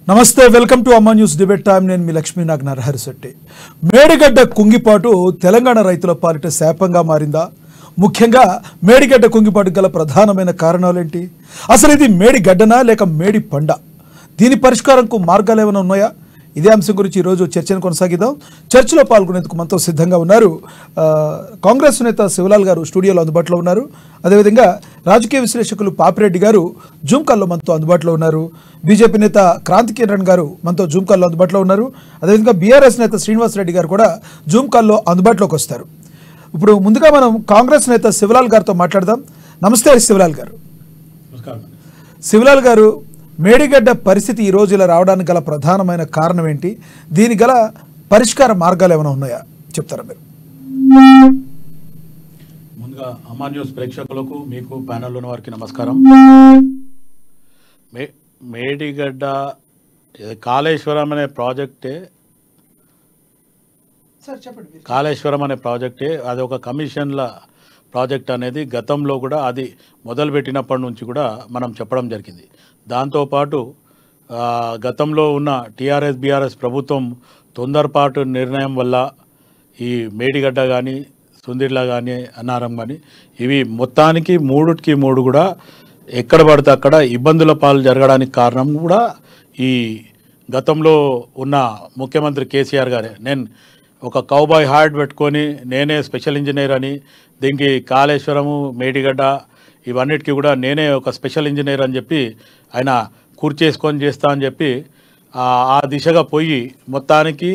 నమస్తే welcome to Amma news debate time నేను మీ లక్ష్మీనాగ్ నరహరిశెట్టి మేడిగడ్డ కుంగిపాటు తెలంగాణ రైతుల పాలిట శాపంగా మారిందా ముఖ్యంగా మేడిగడ్డ కుంగిపాటు గల ప్రధానమైన కారణాలేంటి అసలు ఇది మేడిగడ్డనా లేక మేడి పండ దీని పరిష్కారంకు మార్గాలు ఏమైనా ఉన్నాయా ఇదే అంశం గురించి ఈరోజు చర్చను కొనసాగిద్దాం చర్చలో పాల్గొనేందుకు మనతో సిద్ధంగా ఉన్నారు ఆ, కాంగ్రెస్ నేత శివలాల్ గారు స్టూడియోలో అందుబాటులో ఉన్నారు అదేవిధంగా రాజకీయ విశ్లేషకులు పాపిరెడ్డి గారు జూమ్ కాల్లో మనతో అందుబాటులో ఉన్నారు బీజేపీ నేత క్రాంతి కిరణ్ గారు మనతో జూమ్ కాల్లో అందుబాటులో ఉన్నారు అదేవిధంగా బీఆర్ఎస్ నేత శ్రీనివాస్ రెడ్డి గారు కూడా జూమ్ కాల్లో అందుబాటులోకి వస్తారు ఇప్పుడు ముందుగా మనం కాంగ్రెస్ నేత శివలాల్ గారితో మాట్లాడదాం నమస్తే శివలాల్ గారు శివలాల్ గారు మేడిగడ్డ పరిస్థితి ఈ రోజు ఇలా రావడానికి గల ప్రధానమైన కారణం ఏంటి దీని గల పరిష్కార మార్గాలు ఏమైనా ఉన్నాయా చెప్తారా మీరు ముందుగా అమ్మా న్యూస్ ప్రేక్షకులకు మీకు ప్యానెల్ ఉన్న వారికి నమస్కారం మే మేడిగడ్డ ఇది కాళేశ్వరం అనే ప్రాజెక్టే సార్ చెప్పండి కాళేశ్వరం అనే ప్రాజెక్టే అది ఒక కమిషన్ల ప్రాజెక్ట్ అనేది గతంలో కూడా అది మొదలుపెట్టినప్పటి నుంచి కూడా మనం చెప్పడం జరిగింది దాంతోపాటు ఆ, గతంలో ఉన్న టీఆర్ఎస్ బీఆర్ఎస్ ప్రభుత్వం తొందరపాటు నిర్ణయం వల్ల ఈ మేడిగడ్డ కానీ సుందిర్లా కానీ అన్నారం కానీ ఇవి మొత్తానికి మూడుకి మూడు కూడా ఎక్కడ పడితే అక్కడ ఇబ్బందుల పాలు జరగడానికి కారణం కూడా ఈ గతంలో ఉన్న ముఖ్యమంత్రి కేసీఆర్ గారే నేను ఒక కౌబాయ్ హార్ట్ పెట్టుకొని నేనే స్పెషల్ ఇంజనీర్ అని దీనికి కాళేశ్వరము మేడిగడ్డ ఇవన్నిటికీ కూడా నేనే ఒక స్పెషల్ ఇంజనీర్ అని చెప్పి ఆయన కూర్చేసుకొని చేస్తా అని చెప్పి ఆ- ఆ దిశగా పోయి మొత్తానికి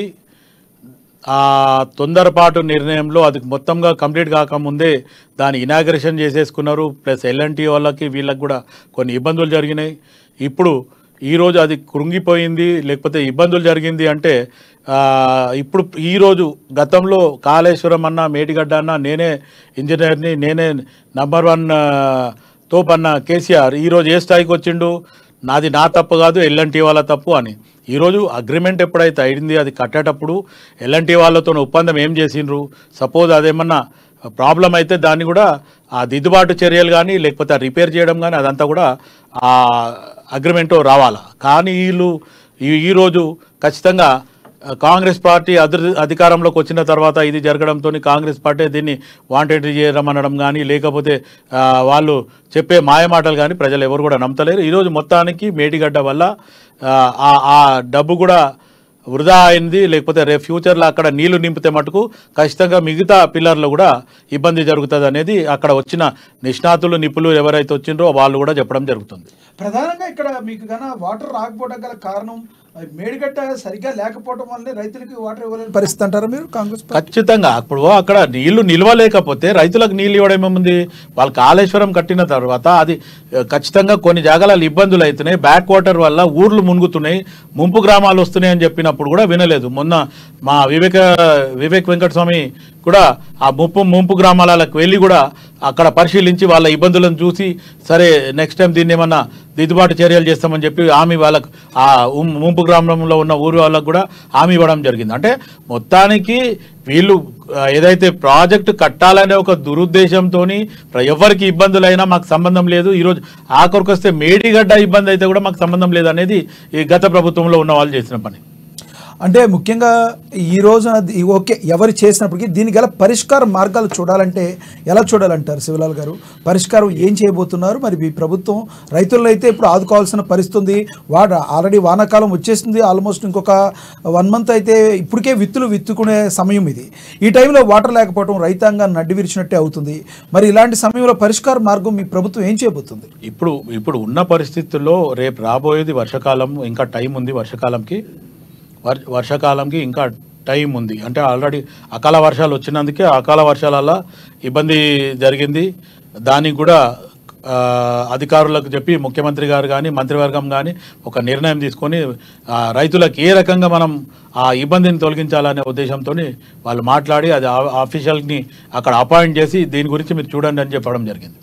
ఆ తొందరపాటు నిర్ణయంలో అది మొత్తంగా కంప్లీట్ కాకముందే దాని ఇనాగ్రేషన్ చేసేసుకున్నారు ప్లస్ ఎల్ఎన్టీ వాళ్ళకి వీళ్ళకి కూడా కొన్ని ఇబ్బందులు జరిగినాయి ఇప్పుడు ఈరోజు అది కృంగిపోయింది లేకపోతే ఇబ్బందులు జరిగింది అంటే ఆ, ఇప్పుడు ఈరోజు గతంలో కాళేశ్వరం అన్న మేడిగడ్డ అన్న నేనే ఇంజనీర్ని నేనే నంబర్ వన్ ఆ, తోపు అన్న కేసీఆర్ ఈరోజు ఏ స్థాయికి వచ్చిండు నాది నా తప్పు కాదు ఎల్ఎన్టీ వాళ్ళ తప్పు అని ఈరోజు అగ్రిమెంట్ ఎప్పుడైతే అయింది అది కట్టేటప్పుడు ఎల్ఎన్టీ వాళ్ళతో ఒప్పందం ఏం చేసిండ్రు సపోజ్ అదేమన్నా ప్రాబ్లం అయితే దాన్ని కూడా ఆ దిద్దుబాటు చర్యలు కానీ లేకపోతే ఆ రిపేర్ చేయడం కానీ అదంతా కూడా ఆ అగ్రిమెంట్ రావాలా కానీ వీళ్ళు ఈ- ఈరోజు ఖచ్చితంగా ఆ, కాంగ్రెస్ పార్టీ అధి అధికారంలోకి వచ్చిన తర్వాత ఇది జరగడంతో కాంగ్రెస్ పార్టీ దీన్ని వాంటెడ్ చేయడం అనడం కానీ లేకపోతే ఆ, వాళ్ళు చెప్పే మాయమాటలు కానీ ప్రజలు ఎవరు కూడా నమ్మతలేరు ఈరోజు మొత్తానికి మేడిగడ్డ వల్ల ఆ, ఆ ఆ డబ్బు కూడా వృధా అయింది లేకపోతే రేపు ఫ్యూచర్లో అక్కడ నీళ్లు నింపితే మటుకు ఖచ్చితంగా మిగతా పిల్లర్లో కూడా ఇబ్బంది జరుగుతుంది అనేది అక్కడ వచ్చిన నిష్ణాతులు నిపుణులు ఎవరైతే వచ్చిండ్రో వాళ్ళు కూడా చెప్పడం జరుగుతుంది ప్రధానంగా ఇక్కడ మీకు గన వాటర్ రాకపోవడం గల కారణం ఆ, మేడిగడ్డ సరిగ్గా లేకపోవడం వల్లే రైతులకి వాటర్ ఇవ్వలేని పరిస్థితి అంటారా మీరు కాంగ్రెస్ పార్టీ? ఖచ్చితంగా అప్పుడు అక్కడ నీళ్లు నిల్వలేకపోతే రైతులకు నీళ్ళు ఇవ్వడం ఏముంది వాళ్ళు కాళేశ్వరం కట్టిన తర్వాత అది ఆ, ఖచ్చితంగా కొన్ని జాగాలలో ఇబ్బందులు అవుతున్నాయి బ్యాక్ వాటర్ వల్ల ఊర్లు మునుగుతున్నాయి ముంపు గ్రామాలు వస్తున్నాయి అని చెప్పినప్పుడు కూడా వినలేదు మొన్న మా వివేక వివేక్ వెంకటస్వామి కూడా ఆ ముంపు ముంపు గ్రామాలకు వెళ్ళి కూడా అక్కడ పరిశీలించి వాళ్ళ ఇబ్బందులను చూసి సరే నెక్స్ట్ టైం దీన్ని ఏమన్నా దిద్దుబాటు చర్యలు చేస్తామని చెప్పి హామీ వాళ్ళకు ఆ ఉం- ముంపు గ్రామంలో ఉన్న ఊరి వాళ్ళకు కూడా హామీ ఇవ్వడం జరిగింది అంటే మొత్తానికి వీళ్ళు ఆ, ఏదైతే ప్రాజెక్టు కట్టాలనే ఒక దురుద్దేశంతో ఎవరికి ఇబ్బందులైనా మాకు సంబంధం లేదు ఈరోజు ఆఖరికి వస్తే మేడిగడ్డ ఇబ్బంది అయితే కూడా మాకు సంబంధం లేదు అనేది ఈ గత ప్రభుత్వంలో ఉన్న వాళ్ళు చేసిన పని అంటే ముఖ్యంగా ఈ రోజున ది- ఓకే ఎవరు చేసినప్పటికీ దీనికి గల పరిష్కార మార్గాలు చూడాలంటే ఎలా చూడాలంటారు శివలాల్ గారు పరిష్కారం ఏం చేయబోతున్నారు మరి మీ ప్రభుత్వం రైతులను అయితే ఇప్పుడు ఆదుకోవాల్సిన పరిస్థితి ఉంది వాడ ఆల్రెడీ వానాకాలం వచ్చేసింది ఆల్మోస్ట్ ఇంకొక వన్ మంత్ అయితే ఇప్పటికే విత్తులు విత్తుకునే సమయం ఇది ఈ టైంలో వాటర్ లేకపోవడం రైతాంగాన్ని నడ్డి విరిచినట్టే అవుతుంది మరి ఇలాంటి సమయంలో పరిష్కార మార్గం మీ ప్రభుత్వం ఏం చేయబోతుంది ఇప్పుడు ఇప్పుడు ఉన్న పరిస్థితుల్లో రేపు రాబోయేది వర్షాకాలం ఇంకా టైం ఉంది వర్షాకాలంకి వర్ వర్షాకాలంకి ఇంకా టైం ఉంది అంటే ఆల్రెడీ అకాల వర్షాలు వచ్చినందుకే అకాల వర్షాల ఇబ్బంది జరిగింది దానికి కూడా ఆ, అధికారులకు చెప్పి ముఖ్యమంత్రి గారు కానీ మంత్రివర్గం కానీ ఒక నిర్ణయం తీసుకొని ఆ, రైతులకు ఏ రకంగా మనం ఆ ఇబ్బందిని తొలగించాలనే ఉద్దేశంతో వాళ్ళు మాట్లాడి అది ఆ- ఆఫీషియల్ని అక్కడ అపాయింట్ చేసి దీని గురించి మీరు చూడండి అని చెప్పడం జరిగింది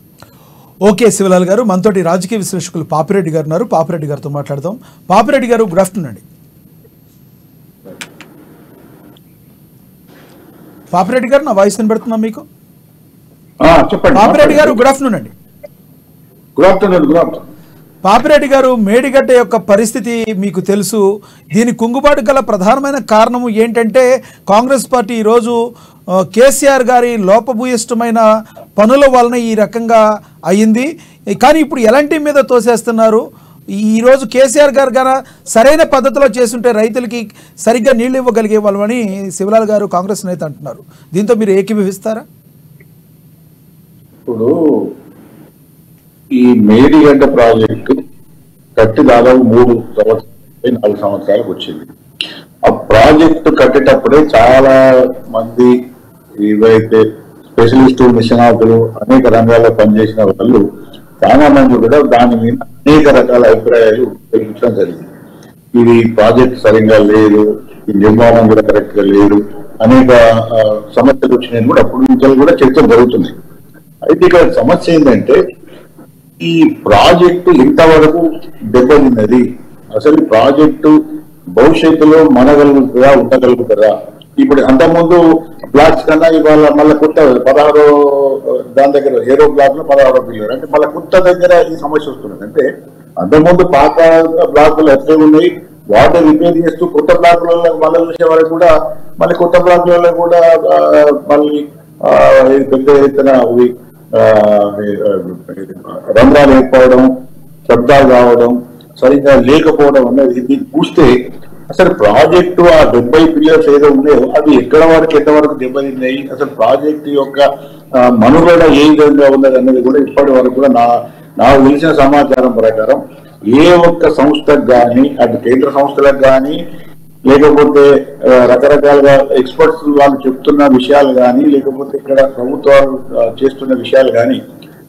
ఓకే శివలాల్ గారు మనతోటి రాజకీయ విశ్లేషకులు పాపిరెడ్డి గారు ఉన్నారు పాపిరెడ్డి గారితో మాట్లాడదాం పాపిరెడ్డి గారు గుడ్ ఆఫ్టర్నూన్ అండి పాపిరెడ్డి గారు నా వాయిస్ వినబడుతుందా మీకు ఆ, చెప్పండి పాపిరెడ్డి గారు గుడ్ ఆఫ్టర్నూన్ అండి good afternoon good afternoon Papireddy గారు మేడిగడ్డ యొక్క పరిస్థితి మీకు తెలుసు దీని కుంగుబాటు గల ప్రధానమైన కారణం ఏంటంటే కాంగ్రెస్ పార్టీ ఈరోజు ఆ, కేసీఆర్ గారి లోపభూయిష్టమైన పనుల వలన ఈ రకంగా అయ్యింది కానీ ఇప్పుడు ఎలాంటి మీద తోసేస్తున్నారు ఈ- ఈరోజు కేసీఆర్ గారు గాన సరైన పద్ధతిలో చేస్తుంటే రైతులకి సరిగ్గా నీళ్లు ఇవ్వగలిగే వాళ్ళమని శివలాల్ గారు కాంగ్రెస్ నేత అంటున్నారు దీంతో మీరు ఏకీభవిస్తారా ఇప్పుడు ఈ మేడిగడ్డ ప్రాజెక్టు కట్టి దాదాపు మూడు సంవత్సరాలు నాలుగు సంవత్సరాలకు వచ్చింది ఆ ప్రాజెక్టు కట్టేటప్పుడే చాలా మంది ఏవైతే స్పెషలిస్టు నిష్ణాతులు అనేక రంగాల్లో పనిచేసిన వాళ్ళు చాలా మంది కూడా దాని మీద అనేక రకాల అభిప్రాయాలు పెంచడం జరిగింది ఇది ప్రాజెక్ట్ సరిగ్గా లేదు ఈ నిర్మాణం కూడా కరెక్ట్ గా లేదు అనేక ఆ, సమస్యలు వచ్చినాయి కూడా అప్పుడు నుంచి కూడా చర్చ జరుగుతుంది అయితే ఇక్కడ సమస్య ఏంటంటే ఈ ప్రాజెక్టు ఇంతవరకు దెబ్బతిన్నది అసలు ఈ ప్రాజెక్టు భవిష్యత్తులో మనగలుగుతుందా ఉండగలుగుతుందా ఇప్పుడు అంతకుముందు బ్లాక్స్ కన్నా ఇవాళ మళ్ళీ కొత్త పదహారో దాని దగ్గర ఏరో బ్లాక్ లో పదహారో పిల్లలు అంటే మళ్ళీ కొత్త దగ్గర ఈ సమస్య వస్తున్నది అంటే అంతకుముందు పాత బ్లాకులు ఎట్లా ఉన్నాయి వాటర్ రిపేర్ చేస్తూ కొత్త బ్లాకులలో మళ్ళీ చూసే వాళ్ళకి కూడా మళ్ళీ కొత్త బ్లాకులలో కూడా ఆ, మళ్ళీ ఆ, ఈ పెద్ద ఎత్తున ఇవి, ఆ, ఈ, ఆ, రంధ్రాలు ఏర్పడడం శబ్దాలు రావడం సరిగ్గా లేకపోవడం అనేది ఇది చూస్తే అసలు ప్రాజెక్టు ఆ డెబ్బై పిల్లర్స్ ఏదో ఉన్నాయో అవి ఎక్కడ వరకు ఎంతవరకు దెబ్బతిన్నాయి అసలు ప్రాజెక్టు యొక్క ఆ, మనుగడ ఏ విధంగా ఉన్నది అన్నది కూడా ఇప్పటి వరకు కూడా నా నాకు తెలిసిన సమాచారం ప్రకారం ఏ ఒక్క సంస్థకు కానీ అటు కేంద్ర సంస్థలకు కానీ లేకపోతే ఆ, రకరకాలుగా ఎక్స్పర్ట్స్ వాళ్ళు చెప్తున్న విషయాలు కానీ లేకపోతే ఇక్కడ ప్రభుత్వాలు ఆ, చేస్తున్న విషయాలు కానీ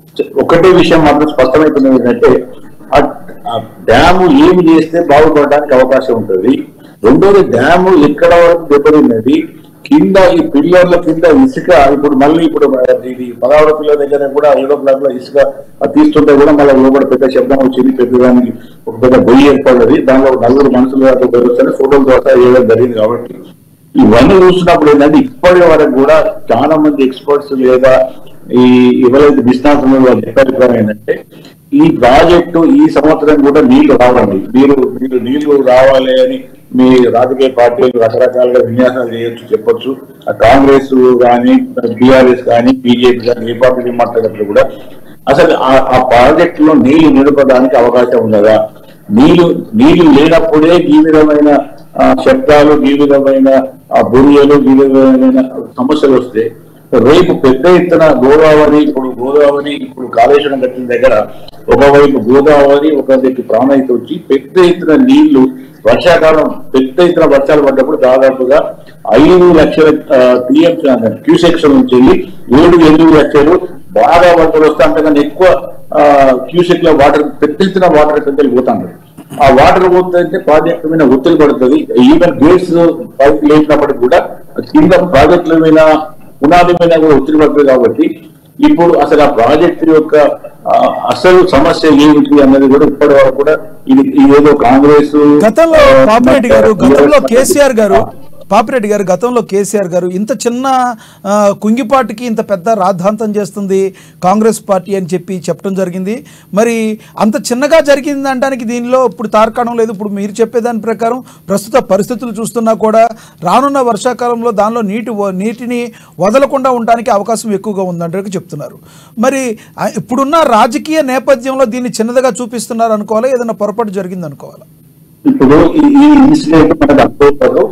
ఒకటే విషయం మాత్రం స్పష్టమైపోయింది ఏంటంటే ఆ- ఆ డ్యాము ఏమి చేస్తే బాగుపడడానికి అవకాశం ఉంటుంది రెండోది డ్యాము ఎక్కడ వరకు దెబ్బతిన్నది కింద ఈ పిల్లర్ల కింద ఇసుక ఇప్పుడు మళ్ళీ ఇప్పుడు ఇది పదహారు పిల్లల దగ్గర కూడా ఏడో బ్లాక్ లో ఇసుక అది తీస్తుంటే కూడా మళ్ళీ లోపల పెద్ద శబ్దం వచ్చింది పెద్దదానికి ఒక పెద్ద గొయ్యి ఏర్పడ్డది దానిలో నలుగురు మనుషులు వస్తే ఫోటోలు ద్వారా వేయడం జరిగింది కాబట్టి ఇవన్నీ చూసినప్పుడు ఏంటంటే ఇప్పటి వరకు కూడా చాలా మంది ఎక్స్పర్ట్స్ లేదా ఈ ఎవరైతే బిజినెస్ వాళ్ళ అభిప్రాయం ఏంటంటే ఈ ప్రాజెక్టు ఈ సంవత్సరం కూడా నీళ్లు రావాలి మీరు మీరు నీళ్లు రావాలి అని మీ రాజకీయ పార్టీలు రకరకాలుగా విన్యాసాలు చేయొచ్చు చెప్పొచ్చు ఆ కాంగ్రెస్ కానీ బీఆర్ఎస్ కానీ బీజేపీ కానీ ఏ పార్టీ మాట్లాడినప్పుడు కూడా అసలు ఆ- ఆ ప్రాజెక్ట్ లో నీళ్లు నిలపడానికి అవకాశం ఉన్నదా నీళ్లు నీళ్లు లేనప్పుడే ఈ విధమైన ఆ, శబ్దాలు ఈ విధమైన ఆ, బొరియలు ఈ విధమైన సమస్యలు వస్తే రేపు పెద్ద ఎత్తున గోదావరి ఇప్పుడు గోదావరి ఇప్పుడు కాళేశ్వరం కట్టిన దగ్గర ఒకవైపు గోదావరి ఒక దగ్గర ప్రాణహిత వచ్చి పెద్ద ఎత్తున నీళ్లు వర్షాకాలం పెద్ద ఎత్తున వర్షాలు పడ్డప్పుడు దాదాపుగా ఐదు లక్షల టీఎంసీ క్యూసెక్స్ నుంచి వెళ్ళి ఏడు ఎనిమిది లక్షలు బాగా వరదలు వస్తే అంతకన్నా ఎక్కువ క్యూసెక్ లో వాటర్ పెద్ద ఎత్తున వాటర్ పెద్దలు పోతాడు ఆ వాటర్ పోతుందంటే ప్రాజెక్ట్ మీద ఒత్తిడి పడుతుంది ఈవెన్ గేట్స్ పైకి లేచినప్పటికి కూడా కింద ప్రాజెక్టుల మీద పునాది మీద కూడా ఒత్తిడి పడుతుంది కాబట్టి ఇప్పుడు అసలు ఆ ప్రాజెక్ట్ యొక్క ఆ, అసలు సమస్య ఏమిటి అన్నది కూడా ఇప్పటి వరకు కూడా ఇది ఇది ఏదో కాంగ్రెస్ గతంలో ఆ, పాపిరెడ్డి గారు గతంలో TRS కేసీఆర్ గారు పాపిరెడ్డి గారు గతంలో కేసీఆర్ గారు ఇంత చిన్న ఆ, కుంగిపాటికి ఇంత పెద్ద రాద్ధాంతం చేస్తుంది కాంగ్రెస్ పార్టీ అని చెప్పి చెప్పడం జరిగింది మరి అంత చిన్నగా జరిగింది అనడానికి దీనిలో ఇప్పుడు తార్కాణం లేదు ఇప్పుడు మీరు చెప్పేదాని ప్రకారం ప్రస్తుత పరిస్థితులు చూస్తున్నా కూడా రానున్న వర్షాకాలంలో దానిలో నీటి వ- నీటిని వదలకుండా ఉండడానికి అవకాశం ఎక్కువగా ఉందంటే చెప్తున్నారు మరి ఆ, ఇప్పుడున్న రాజకీయ నేపథ్యంలో దీన్ని చిన్నదిగా చూపిస్తున్నారు అనుకోవాలా ఏదైనా పొరపాటు జరిగింది అనుకోవాలా ఇప్పుడు ఈ- ఈ ఇన్సిడెంట్ మనకు అక్టోబర్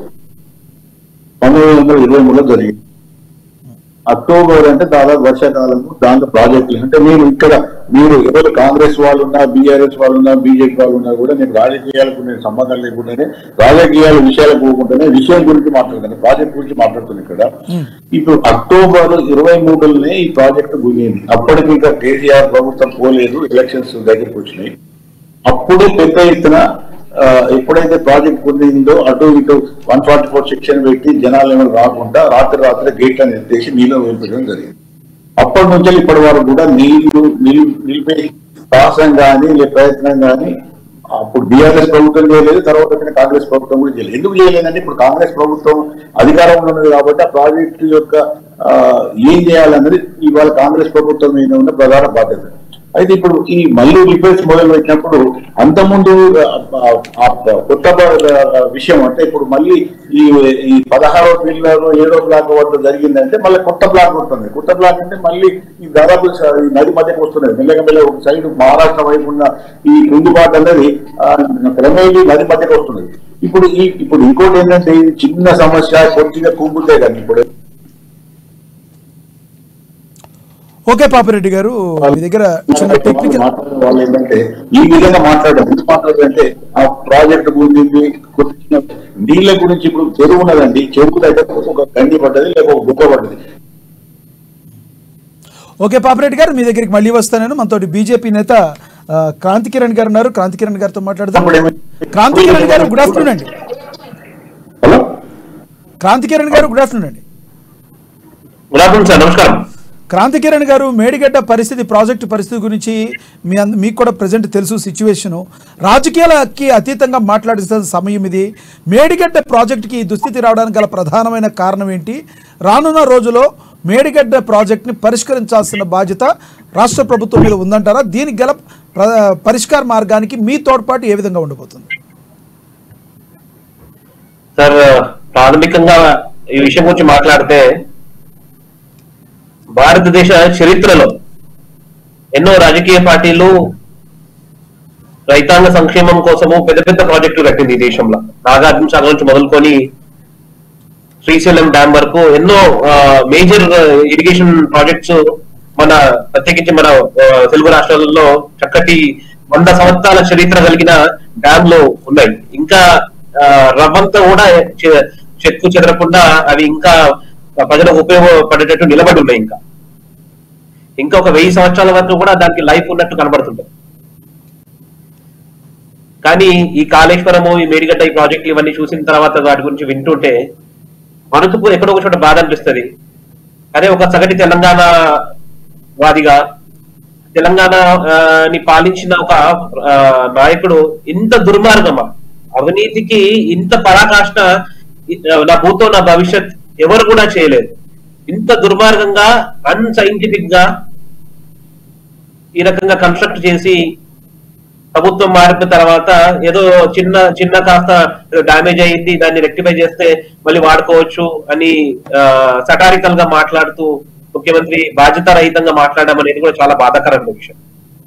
పంతొమ్మిది వందల ఇరవై మూడులో జరిగింది అక్టోబర్ అంటే దాదాపు వర్షాకాలము దాంట్లో ప్రాజెక్టులు అంటే మీరు ఇక్కడ మీరు ఎవరు కాంగ్రెస్ వాళ్ళు ఉన్నా బీఆర్ఎస్ వాళ్ళు ఉన్నా బీజేపీ వాళ్ళు ఉన్నా కూడా నేను రాజకీయాలకు నేను సంబంధం లేకుండానే రాజకీయాల విషయాలకు పోకుండానే విషయం గురించి మాట్లాడుతాను ప్రాజెక్ట్ గురించి మాట్లాడుతున్నాను ఇక్కడ ఇప్పుడు అక్టోబర్ ఇరవై మూడులోనే ఈ ప్రాజెక్టు గురింది అప్పటికి ఇంకా కేసీఆర్ ప్రభుత్వం పోలేదు ఎలక్షన్స్ దగ్గరికి వచ్చినాయి అప్పుడు పెద్ద ఎత్తున ఆ, ఎప్పుడైతే ప్రాజెక్ట్ పొందిందో అటు ఇటు వన్ ఫార్టీ ఫోర్ సెక్షన్ పెట్టి జనాలు ఏమైనా రాకుండా రాత్రి రాత్రి గేట్లను ఎత్తేసి నీళ్ళు వదిలిపెట్టడం జరిగింది అప్పటి నుంచి ఇప్పటి వరకు కూడా నీళ్లు నిల్ నిలిపే సాహసం కానీ లే ప్రయత్నం కానీ అప్పుడు బీఆర్ఎస్ ప్రభుత్వం చేయలేదు తర్వాత వచ్చిన కాంగ్రెస్ ప్రభుత్వం కూడా చేయలేదు ఎందుకు చేయలేదంటే ఇప్పుడు కాంగ్రెస్ ప్రభుత్వం అధికారంలో ఉన్నది కాబట్టి ఆ ప్రాజెక్టు యొక్క ఆ, ఏం చేయాలన్నది ఇవాళ కాంగ్రెస్ ప్రభుత్వం మీద ఉన్న ప్రధాన బాధ్యత అయితే ఇప్పుడు ఈ మళ్ళీ రిపేర్స్ మొదలు పెట్టినప్పుడు అంతకుముందు ఆ, ఆ, కొత్త బ- విషయం అంటే ఇప్పుడు మళ్ళీ ఈ ఈ పదహారో పిల్లర్ ఏడో బ్లాక్ వద్ద జరిగిందంటే మళ్ళీ కొత్త బ్లాక్ వస్తుంది కొత్త బ్లాక్ అంటే మళ్ళీ ఈ దాదాపు స- ఈ నది మధ్యకు వస్తున్నది మెల్లగా మెల్లగా ఒక సైడ్ మహారాష్ట్ర వైపు ఉన్న ఈ కుంగుబాటు అనేది ఆ, క్రమేణీ నది మధ్యకు వస్తుంది ఇప్పుడు ఈ ఇప్పుడు ఇంకోటి ఏంటంటే ఇది చిన్న సమస్య కొద్దిగా కుంగుతే కానీ ఇప్పుడు ఓకే పాపిరెడ్డి గారు మీ దగ్గర చిన్న టెక్నికల్ మాట్లాడే వాళ్ళు ఏంటంటే ఈ విధంగా మాట్లాడడం ఎందుకు మాట్లాడారంటే ఆ ప్రాజెక్ట్ గురించి కొద్దిగా నీళ్ళ గురించి ఇప్పుడు చెరువు ఉన్నదండి చెరువు దగ్గర ఒక గండి పడ్డది లేక ఒక గుక్క పడ్డది ఓకే పాపిరెడ్డి గారు మీ దగ్గరికి మళ్ళీ వస్తాను నేను మనతోటి బీజేపీ నేత ఆ, క్రాంతి కిరణ్ గారు ఉన్నారు క్రాంతి కిరణ్ గారితో మాట్లాడదాం అప్పుడు ఏమైంది? క్రాంతి కిరణ్ గారు గుడ్ ఆఫ్టర్నూన్ అండి హలో క్రాంతి కిరణ్ గారు గుడ్ ఆఫ్టర్నూన్ అండి గుడ్ ఆఫ్టర్నూన్ సార్ నమస్కారం క్రాంతి కిరణ్ గారు మేడిగడ్డ పరిస్థితి ప్రాజెక్టు పరిస్థితి గురించి మీ అంద- మీకు కూడా ప్రజెంట్ తెలుసు సిచ్యువేషను రాజకీయాలకి అతీతంగా మాట్లాడిస్తున్న సమయం ఇది మేడిగడ్డ ప్రాజెక్టుకి ఈ దుస్థితి రావడానికి గల ప్రధానమైన కారణం ఏంటి రానున్న రోజులో మేడిగడ్డ ప్రాజెక్ట్ని పరిష్కరించాల్సిన బాధ్యత రాష్ట్ర ప్రభుత్వం మీద ఉందంటారా దీనికి గల ప్ర- పరిష్కార మార్గానికి మీ తోడ్పాటు ఏ విధంగా ఉండబోతుంది సార్ ప్రాథమికంగా ఈ విషయం గురించి మాట్లాడితే భారతదేశ చరిత్రలో ఎన్నో రాజకీయ పార్టీలు రైతాంగ సంక్షేమం కోసము పెద్ద పెద్ద ప్రాజెక్టులు కట్టింది ఈ దేశంలో నాగార్జున సాగర్ నుంచి మొదలుకొని శ్రీశైలం డ్యామ్ వరకు ఎన్నో మేజర్ ఇరిగేషన్ ప్రాజెక్ట్స్ మన ప్రత్యేకించి మన ఆ, తెలుగు రాష్ట్రాలలో చక్కటి వంద సంవత్సరాల చరిత్ర కలిగిన డ్యామ్లు ఉన్నాయి ఇంకా ఆ, రవ్వంతా కూడా చె- చెక్కు చెదరకుండా అవి ఇంకా ప్రజలకు ఉపయోగపడేటట్టు నిలబడి ఉన్నాయి ఇంకా ఇంకా ఒక వెయ్యి సంవత్సరాల వరకు కూడా దానికి లైఫ్ ఉన్నట్టు కనబడుతుంది కానీ ఈ కాళేశ్వరము ఈ మేడిగడ్డ ఈ ప్రాజెక్టులు ఇవన్నీ చూసిన తర్వాత వాటి గురించి వింటుంటే మనసుకు ఎక్కడో ఒక చోట బాధ అనిపిస్తుంది అదే ఒక సగటి తెలంగాణ వాదిగా తెలంగాణ ఆ, ని పాలించిన ఒక ఆ, నాయకుడు ఇంత దుర్మార్గమా అవినీతికి ఇంత పరాకాష్ట ఇ- నా భూతో నా భవిష్యత్ ఎవరు కూడా చేయలేదు ఇంత దుర్మార్గంగా అన్సైంటిఫిక్ గా ఈ రకంగా కన్స్ట్రక్ట్ చేసి ప్రభుత్వం మారిన తర్వాత ఏదో చిన్న చిన్న కాస్త డ్యామేజ్ అయింది దాన్ని రెక్టిఫై చేస్తే మళ్ళీ వాడుకోవచ్చు అని సటారికల్ గా మాట్లాడుతూ ముఖ్యమంత్రి బాధ్యత రహితంగా మాట్లాడడం అనేది కూడా చాలా బాధాకరమైన విషయం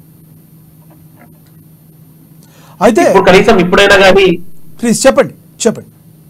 అయితే ఇప్పుడు కనీసం ఇప్పుడైనా కానీ ప్లీజ్ చెప్పండి చెప్పండి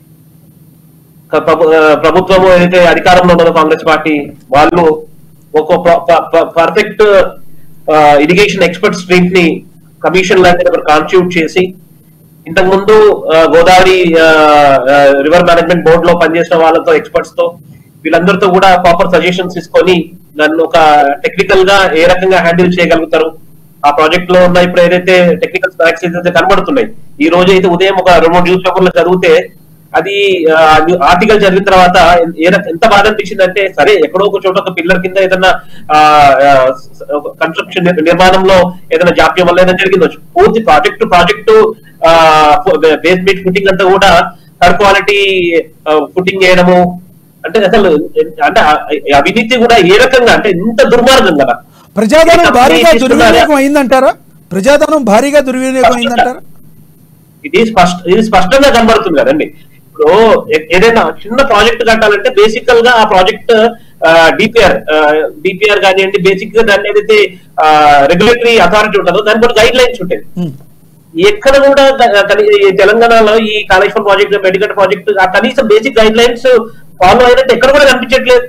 ప్రభు- ఆ, ప్రభుత్వం ఏదైతే అధికారంలో ఉన్నదో కాంగ్రెస్ పార్టీ వాళ్ళు ఒక పర్ఫెక్ట్ ఇరిగేషన్ ఎక్స్పర్ట్ స్ట్రీట్ ని కమిషన్ లాంటి కాన్స్టిట్యూట్ చేసి ఇంతకు ముందు ఆ, గోదావరి రివర్ మేనేజ్మెంట్ బోర్డు లో పనిచేసిన వాళ్ళతో ఎక్స్పర్ట్స్ తో వీళ్ళందరితో కూడా ప్రాపర్ సజెషన్స్ తీసుకొని నన్ను ఒక టెక్నికల్ గా ఏ రకంగా హ్యాండిల్ చేయగలుగుతారు ఆ ప్రాజెక్ట్ లో ఉన్న ఇప్పుడు ఏదైతే టెక్నికల్ స్టాక్స్ ఏదైతే కనబడుతున్నాయి ఈ రోజు అయితే ఉదయం ఒక రెండు మూడు న్యూస్ పేపర్లు చదివితే అది ఆర్టికల్ చదివిన తర్వాత ఏ రక- ఎంత బాధ అనిపించింది అంటే సరే ఎక్కడో ఒక చోట ఒక పిల్లర్ కింద ఏదైనా కన్స్ట్రక్షన్ నిర్మాణంలో ఏదైనా జాప్యం వల్ల ఏదైనా జరిగిందొచ్చు పూర్తి ప్రాజెక్టు ప్రాజెక్టు బేస్మెంట్ ఫుటింగ్ అంతా కూడా థర్డ్ క్వాలిటీ ఫుటింగ్ చేయడము అంటే అసలు అంటే ఆ- ఈ అవినీతి కూడా ఏ రకంగా అంటే ఇంత దుర్మార్గం కదా ప్రజాధనం ఏ భారీగా కంపెనీ దుర్వినియోగం తీసుకున్నారా? అయిందంటారా ప్రజాధనం భారీగా దుర్వినియోగం అయిందంటారా ఇది స్పష్ట ఇది స్పష్టంగా కనబడుతుంది కదండి ఇప్పుడు ఏ- ఏదైనా చిన్న ప్రాజెక్ట్ కట్టాలంటే బేసికల్ గా ఆ ప్రాజెక్ట్ డిపిఆర్ డిపిఆర్ కానివ్వండి బేసిక్ గా దాన్ని ఏదైతే రెగ్యులేటరీ అథారిటీ ఉంటుందో దాని కొన్ని గైడ్ లైన్స్ ఉంటాయి ఉమ్. ఎక్కడ కూడా ద- కని- ఈ తెలంగాణలో ఈ కాళేశ్వరం ప్రాజెక్ట్ మెడికల్ ప్రాజెక్ట్ ఆ కనీసం బేసిక్ గైడ్ లైన్స్ ఫాలో అయినట్టు ఎక్కడ కూడా కనిపించట్లేదు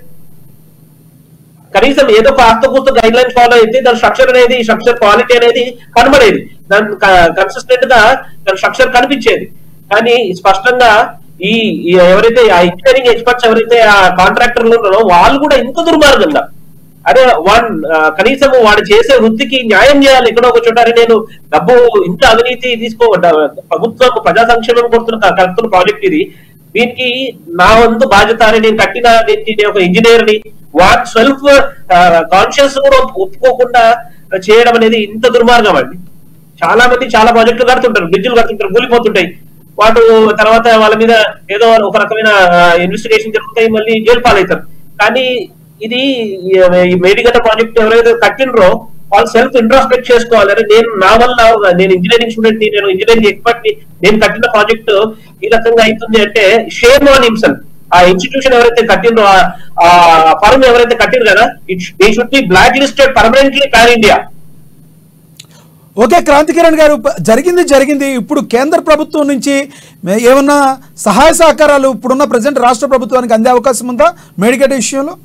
కనీసం ఏదో కాస్త కూస్త గైడ్ లైన్స్ ఫాలో అయితే దాని స్ట్రక్చర్ అనేది స్ట్రక్చర్ క్వాలిటీ అనేది కనబడేది దాని కన్సిస్టెంట్ గా దాని స్ట్రక్చర్ కనిపించేది కానీ స్పష్టంగా ఈ ఈ ఎవరైతే ఆ ఇంజనీరింగ్ ఎక్స్పర్ట్స్ ఎవరైతే ఆ కాంట్రాక్టర్లు ఉన్నారో వాళ్ళు కూడా ఇంత దుర్మార్గంగా అదే వన్ కనీసం వాడు చేసే వృత్తికి న్యాయం చేయాలి ఎక్కడో ఒక చోట అరే నేను డబ్బు ఇంత అవినీతి తీసుకో డ- ప్రభుత్వం ప్రజా సంక్షేమం కొడుతున్న కడుతున్న ప్రాజెక్ట్ ఇది దీనికి నా వంతు బాధ్యత అని నేను కట్టిన దీనికి నేను ఒక ఇంజనీర్ ని వాట్ సెల్ఫ్ కాన్షియస్ కూడా ఒప్పుకోకుండా చేయడం అనేది ఇంత దుర్మార్గం అండి చాలా మంది చాలా ప్రాజెక్టులు కడుతుంటారు బ్రిడ్జిలు కడుతుంటారు కూలిపోతుంటాయి వాటి తర్వాత వాళ్ళ మీద ఏదో ఒక రకమైన ఇన్వెస్టిగేషన్ జరుగుతాయి మళ్ళీ జైలు పాలవుతారు కానీ ఇది ఈ మేడిగడ్డ ప్రాజెక్ట్ ఎవరైతే కట్టినరో వాళ్ళు సెల్ఫ్ ఇంట్రాస్పెక్ట్ చేసుకోవాలి అరే నేను నా వల్ల నేను ఇంజనీరింగ్ స్టూడెంట్ ని నేను ఇంజనీరింగ్ ఎక్స్పర్ట్ ని నేను కట్టిన ప్రాజెక్ట్ ఈ రకంగా అవుతుంది అంటే షేమ్ ఆన్ హిమ్సెల్ఫ్ ఆ ఇన్స్టిట్యూషన్ ఎవరైతే కట్టిండ్రో ఆ- ఆ ఫర్మ్ ఎవరైతే కట్టిండ్రు కదా it they should be blacklisted permanently pan India okay Kranthi Kiran గారు ప- జరిగింది జరిగింది ఇప్పుడు కేంద్ర ప్రభుత్వం నుంచి మే- ఏమన్నా సహాయ సహకారాలు ఇప్పుడున్న ప్రజెంట్ రాష్ట్ర ప్రభుత్వానికి అందే అవకాశం ఉందా మేడికేట్ విషయంలో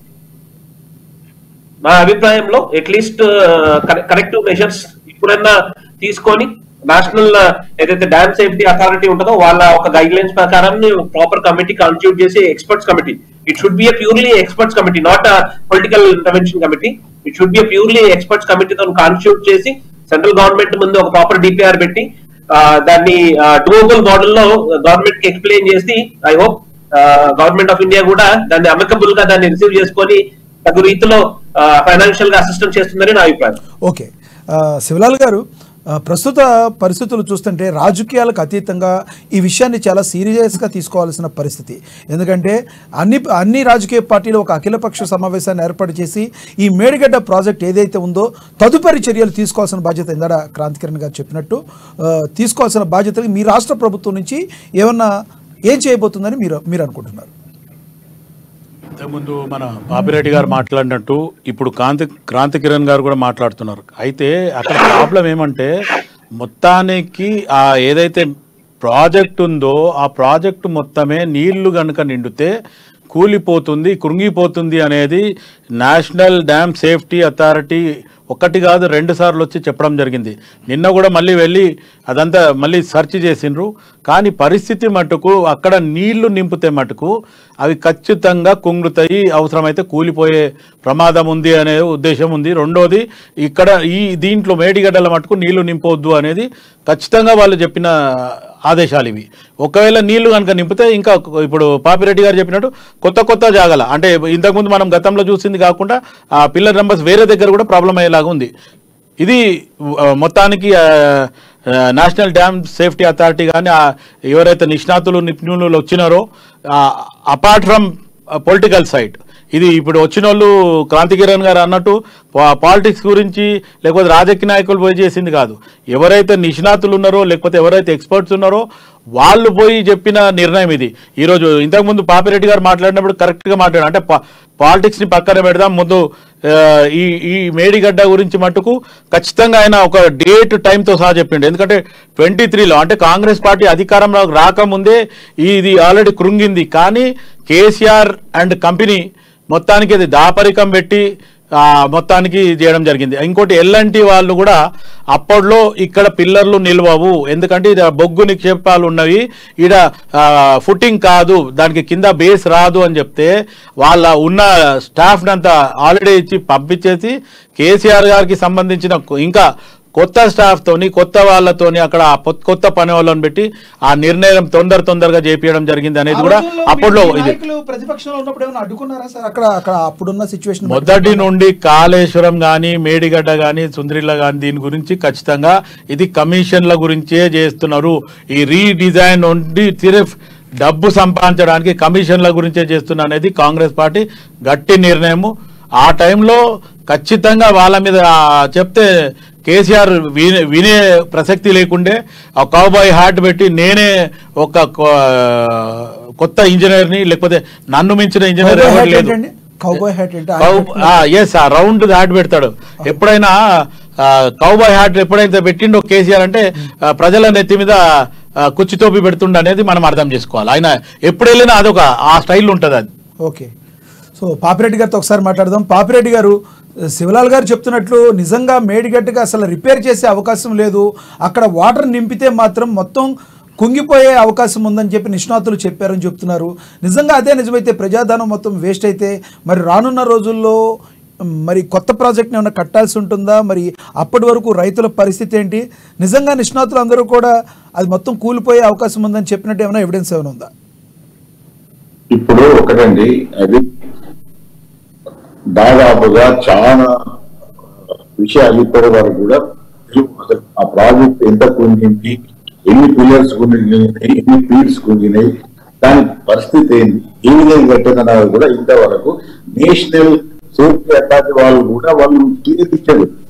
నా అభిప్రాయంలో అట్లీస్ట్ కరెక్టివ్ మెజర్స్ ఇప్పుడన్నా తీసుకొని నేషనల్ ఏదైతే డ్యామ్ సేఫ్టీ అథారిటీ ఉంటుందో వాళ్ళ ఒక గైడ్ లైన్స్ ప్రకారం ప్రాపర్ కమిటీ కాన్స్టిట్యూట్ చేసి experts committee it should be a purely experts committee not a political intervention committee it should be a purely experts కమిటీతో constitute చేసి సెంట్రల్ గవర్నమెంట్ ముందు ఒక proper DPR పెట్టి ఆ, దాన్ని డూబుల్ మోడల్ లో గవర్నమెంట్ కి ఎక్స్ప్లెయిన్ చేసి I hope government of India కూడా దాన్ని అమికబుల్ గా దాన్ని రిసీవ్ చేసుకొని తగు రీతిలో ఫైనాన్షియల్ గా అసిస్టెంట్ చేస్తుందని నా అభిప్రాయం ఓకే ఆ, శివలాల్ గారు ఆ, ప్రస్తుత పరిస్థితులు చూస్తుంటే రాజకీయాలకు అతీతంగా ఈ విషయాన్ని చాలా సీరియస్గా తీసుకోవాల్సిన పరిస్థితి ఎందుకంటే అన్ని అన్ని రాజకీయ పార్టీలు ఒక అఖిలపక్ష సమావేశాన్ని ఏర్పాటు చేసి ఈ మేడిగడ్డ ప్రాజెక్ట్ ఏదైతే ఉందో తదుపరి చర్యలు తీసుకోవాల్సిన బాధ్యత ఇందాడ క్రాంతికిరణ్ గారు చెప్పినట్టు ఆ, తీసుకోవాల్సిన బాధ్యతలు మీ రాష్ట్ర ప్రభుత్వం నుంచి ఏమన్నా ఏం చేయబోతుందని మీరు మీరు అనుకుంటున్నారు ఇంతకుముందు మన పాపిరెడ్డి గారు మాట్లాడినట్టు ఇప్పుడు కాంతి క్రాంతి కిరణ్ గారు కూడా మాట్లాడుతున్నారు అయితే అక్కడ ప్రాబ్లం ఏమంటే మొత్తానికి ఆ ఏదైతే ప్రాజెక్ట్ ఉందో ఆ ప్రాజెక్ట్ మొత్తమే నీళ్లు కనుక నిండితే కూలిపోతుంది కృంగిపోతుంది అనేది నేషనల్ డ్యామ్ సేఫ్టీ అథారిటీ ఒకటి కాదు రెండు సార్లు వచ్చి చెప్పడం జరిగింది నిన్న కూడా మళ్ళీ వెళ్ళి అదంతా మళ్ళీ సెర్చ్ చేసిండ్రు కానీ పరిస్థితి మటుకు అక్కడ నీళ్లు నింపితే మటుకు అవి ఖచ్చితంగా కుంగుతాయి అవసరమైతే కూలిపోయే ప్రమాదం ఉంది అనే ఉద్దేశం ఉంది రెండోది ఇక్కడ ఈ దీంట్లో మేడిగడ్డల మటుకు నీళ్లు నింపొద్దు అనేది ఖచ్చితంగా వాళ్ళు చెప్పిన ఆదేశాలు ఇవి ఒకవేళ నీళ్లు కనుక నింపితే ఇంకా ఇప్పుడు పాపిరెడ్డి గారు చెప్పినట్టు కొత్త కొత్త జాగాల అంటే ఇంతకుముందు మనం గతంలో చూసింది కాకుండా ఆ పిల్లర్ నెంబర్స్ వేరే దగ్గర కూడా ప్రాబ్లం అయ్యేలాగా ఉంది ఇది ఆ, మొత్తానికి ఆ, ఆ, నేషనల్ డ్యామ్ సేఫ్టీ అథారిటీ కానీ ఆ, ఎవరైతే నిష్ణాతులు నిపుణులు వచ్చినారో అపార్ట్ ఫ్రమ్ పొలిటికల్ సైడ్ ఇది ఇప్పుడు వచ్చిన వాళ్ళు క్రాంతికిరణ్ గారు అన్నట్టు పాలిటిక్స్ గురించి లేకపోతే రాజకీయ నాయకులు పోయి చేసింది కాదు ఎవరైతే నిష్ణాతులు ఉన్నారో లేకపోతే ఎవరైతే ఎక్స్పర్ట్స్ ఉన్నారో వాళ్ళు పోయి చెప్పిన నిర్ణయం ఇది ఈరోజు ఇంతకుముందు పాపిరెడ్డి గారు మాట్లాడినప్పుడు కరెక్ట్గా మాట్లాడారు అంటే పాలిటిక్స్ని పక్కన పెడదాం ముందు ఆ, ఈ ఈ మేడిగడ్డ గురించి మటుకు ఖచ్చితంగా ఆయన ఒక డేట్ టైంతో సహా చెప్పిండు ఎందుకంటే ట్వంటీ త్రీలో అంటే కాంగ్రెస్ పార్టీ అధికారంలోకి రాకముందే ఇది ఆల్రెడీ కృంగింది కానీ కేసీఆర్ అండ్ కంపెనీ మొత్తానికి అది దాపరికం పెట్టి ఆ, మొత్తానికి చేయడం జరిగింది ఇంకోటి ఎల్ఎన్టీ వాళ్ళు కూడా అప్పట్లో ఇక్కడ పిల్లర్లు నిల్వవు ఎందుకంటే ఇది బొగ్గు నిక్షేపాలు ఉన్నవి ఈడ ఫుట్టింగ్ కాదు దానికి కింద బేస్ రాదు అని చెప్తే వాళ్ళ ఉన్న స్టాఫ్ అంతా ఆల్రెడీ ఇచ్చి పంపించేసి కేసీఆర్ గారికి సంబంధించిన ఇంకా కొత్త స్టాఫ్ తోని కొత్త వాళ్ళతోని అక్కడ ఆ పొ- కొత్త పని వాళ్ళని పెట్టి ఆ నిర్ణయం తొందర తొందరగా చేపించడం జరిగింది అనేది కూడా అప్పట్లో ఇది ప్రతిపక్షంలో ఉన్నప్పుడు ఏమైనా అడ్డుకున్నారా సార్ అక్కడ అక్కడ అప్పుడున్న సిచ్యువేషన్ మొదటి నుండి కాళేశ్వరం కానీ మేడిగడ్డ కానీ సుందరిల్ల కానీ దీని గురించి ఖచ్చితంగా ఇది కమిషన్ల గురించే చేస్తున్నారు ఈ రీడిజైన్ నుండి సిర్ఫ్ డబ్బు సంపాదించడానికి కమిషన్ల గురించే చేస్తున్నా అనేది కాంగ్రెస్ పార్టీ గట్టి నిర్ణయము ఆ టైంలో ఖచ్చితంగా వాళ్ళ మీద ఆ, చెప్తే కేసీఆర్ వినే వినే ప్రసక్తి లేకుండే ఆ కౌబాయ్ హార్ట్ పెట్టి నేనే ఒక కొ- కొత్త ఇంజనీర్ని లేకపోతే నన్ను మించిన ఇంజనీర్ ఎవరు లేదు కౌబాయ్ హ్యాట్ అంటే ఎస్ ఆ రౌండ్ దాటి పెడతాడు ఎప్పుడైనా కౌబాయ్ హ్యాట్ ఎప్పుడైతే పెట్టిండో కేసీఆర్ అంటే ఆ, ప్రజల నెత్తి మీద ఆ, కుచ్చితోపి పెడుతుండ అనేది మనం అర్థం చేసుకోవాలి ఆయన ఎప్పుడు వెళ్ళినా అదొక ఆ స్టైల్ ఉంటుంది అది ఓకే సో పాపిరెడ్డి గారితో ఒకసారి మాట్లాడదాం పాపిరెడ్డి గారు శివలాల్ గారు చెప్తున్నట్లు నిజంగా మేడిగట్టుగా అసలు రిపేర్ చేసే అవకాశం లేదు అక్కడ వాటర్ నింపితే మాత్రం మొత్తం కుంగిపోయే అవకాశం ఉందని చెప్పి నిష్ణాతులు చెప్పారని చెప్తున్నారు నిజంగా అదే నిజమైతే ప్రజాధనం మొత్తం వేస్ట్ అయితే మరి రానున్న రోజుల్లో మరి కొత్త ప్రాజెక్ట్ని ఏమైనా కట్టాల్సి ఉంటుందా మరి అప్పటి వరకు రైతుల పరిస్థితి ఏంటి నిజంగా నిష్ణాతులు అందరూ కూడా అది మొత్తం కూలిపోయే అవకాశం ఉందని చెప్పినట్టు ఏమైనా ఎవిడెన్స్ ఏమైనా ఉందా ఇప్పుడు ఒకటండి అది దాదాపుగా చాలా విషయాలు ఇప్పటి వరకు కూడా తెలియవు. అసలు ఆ ప్రాజెక్ట్ ఎంత కుంగింది ఎన్ని పిల్లర్స్ కుంగినాయి ఎన్ని ఫీల్డ్స్ కుంగినాయి దాని పరిస్థితి ఏంది ఏ విధంగా కట్టిందన్నది కూడా ఇంతవరకు నేషనల్ సేఫ్టీ అథారిటీ వాళ్ళు కూడా వాళ్ళు క్లియర్ ఇచ్చారు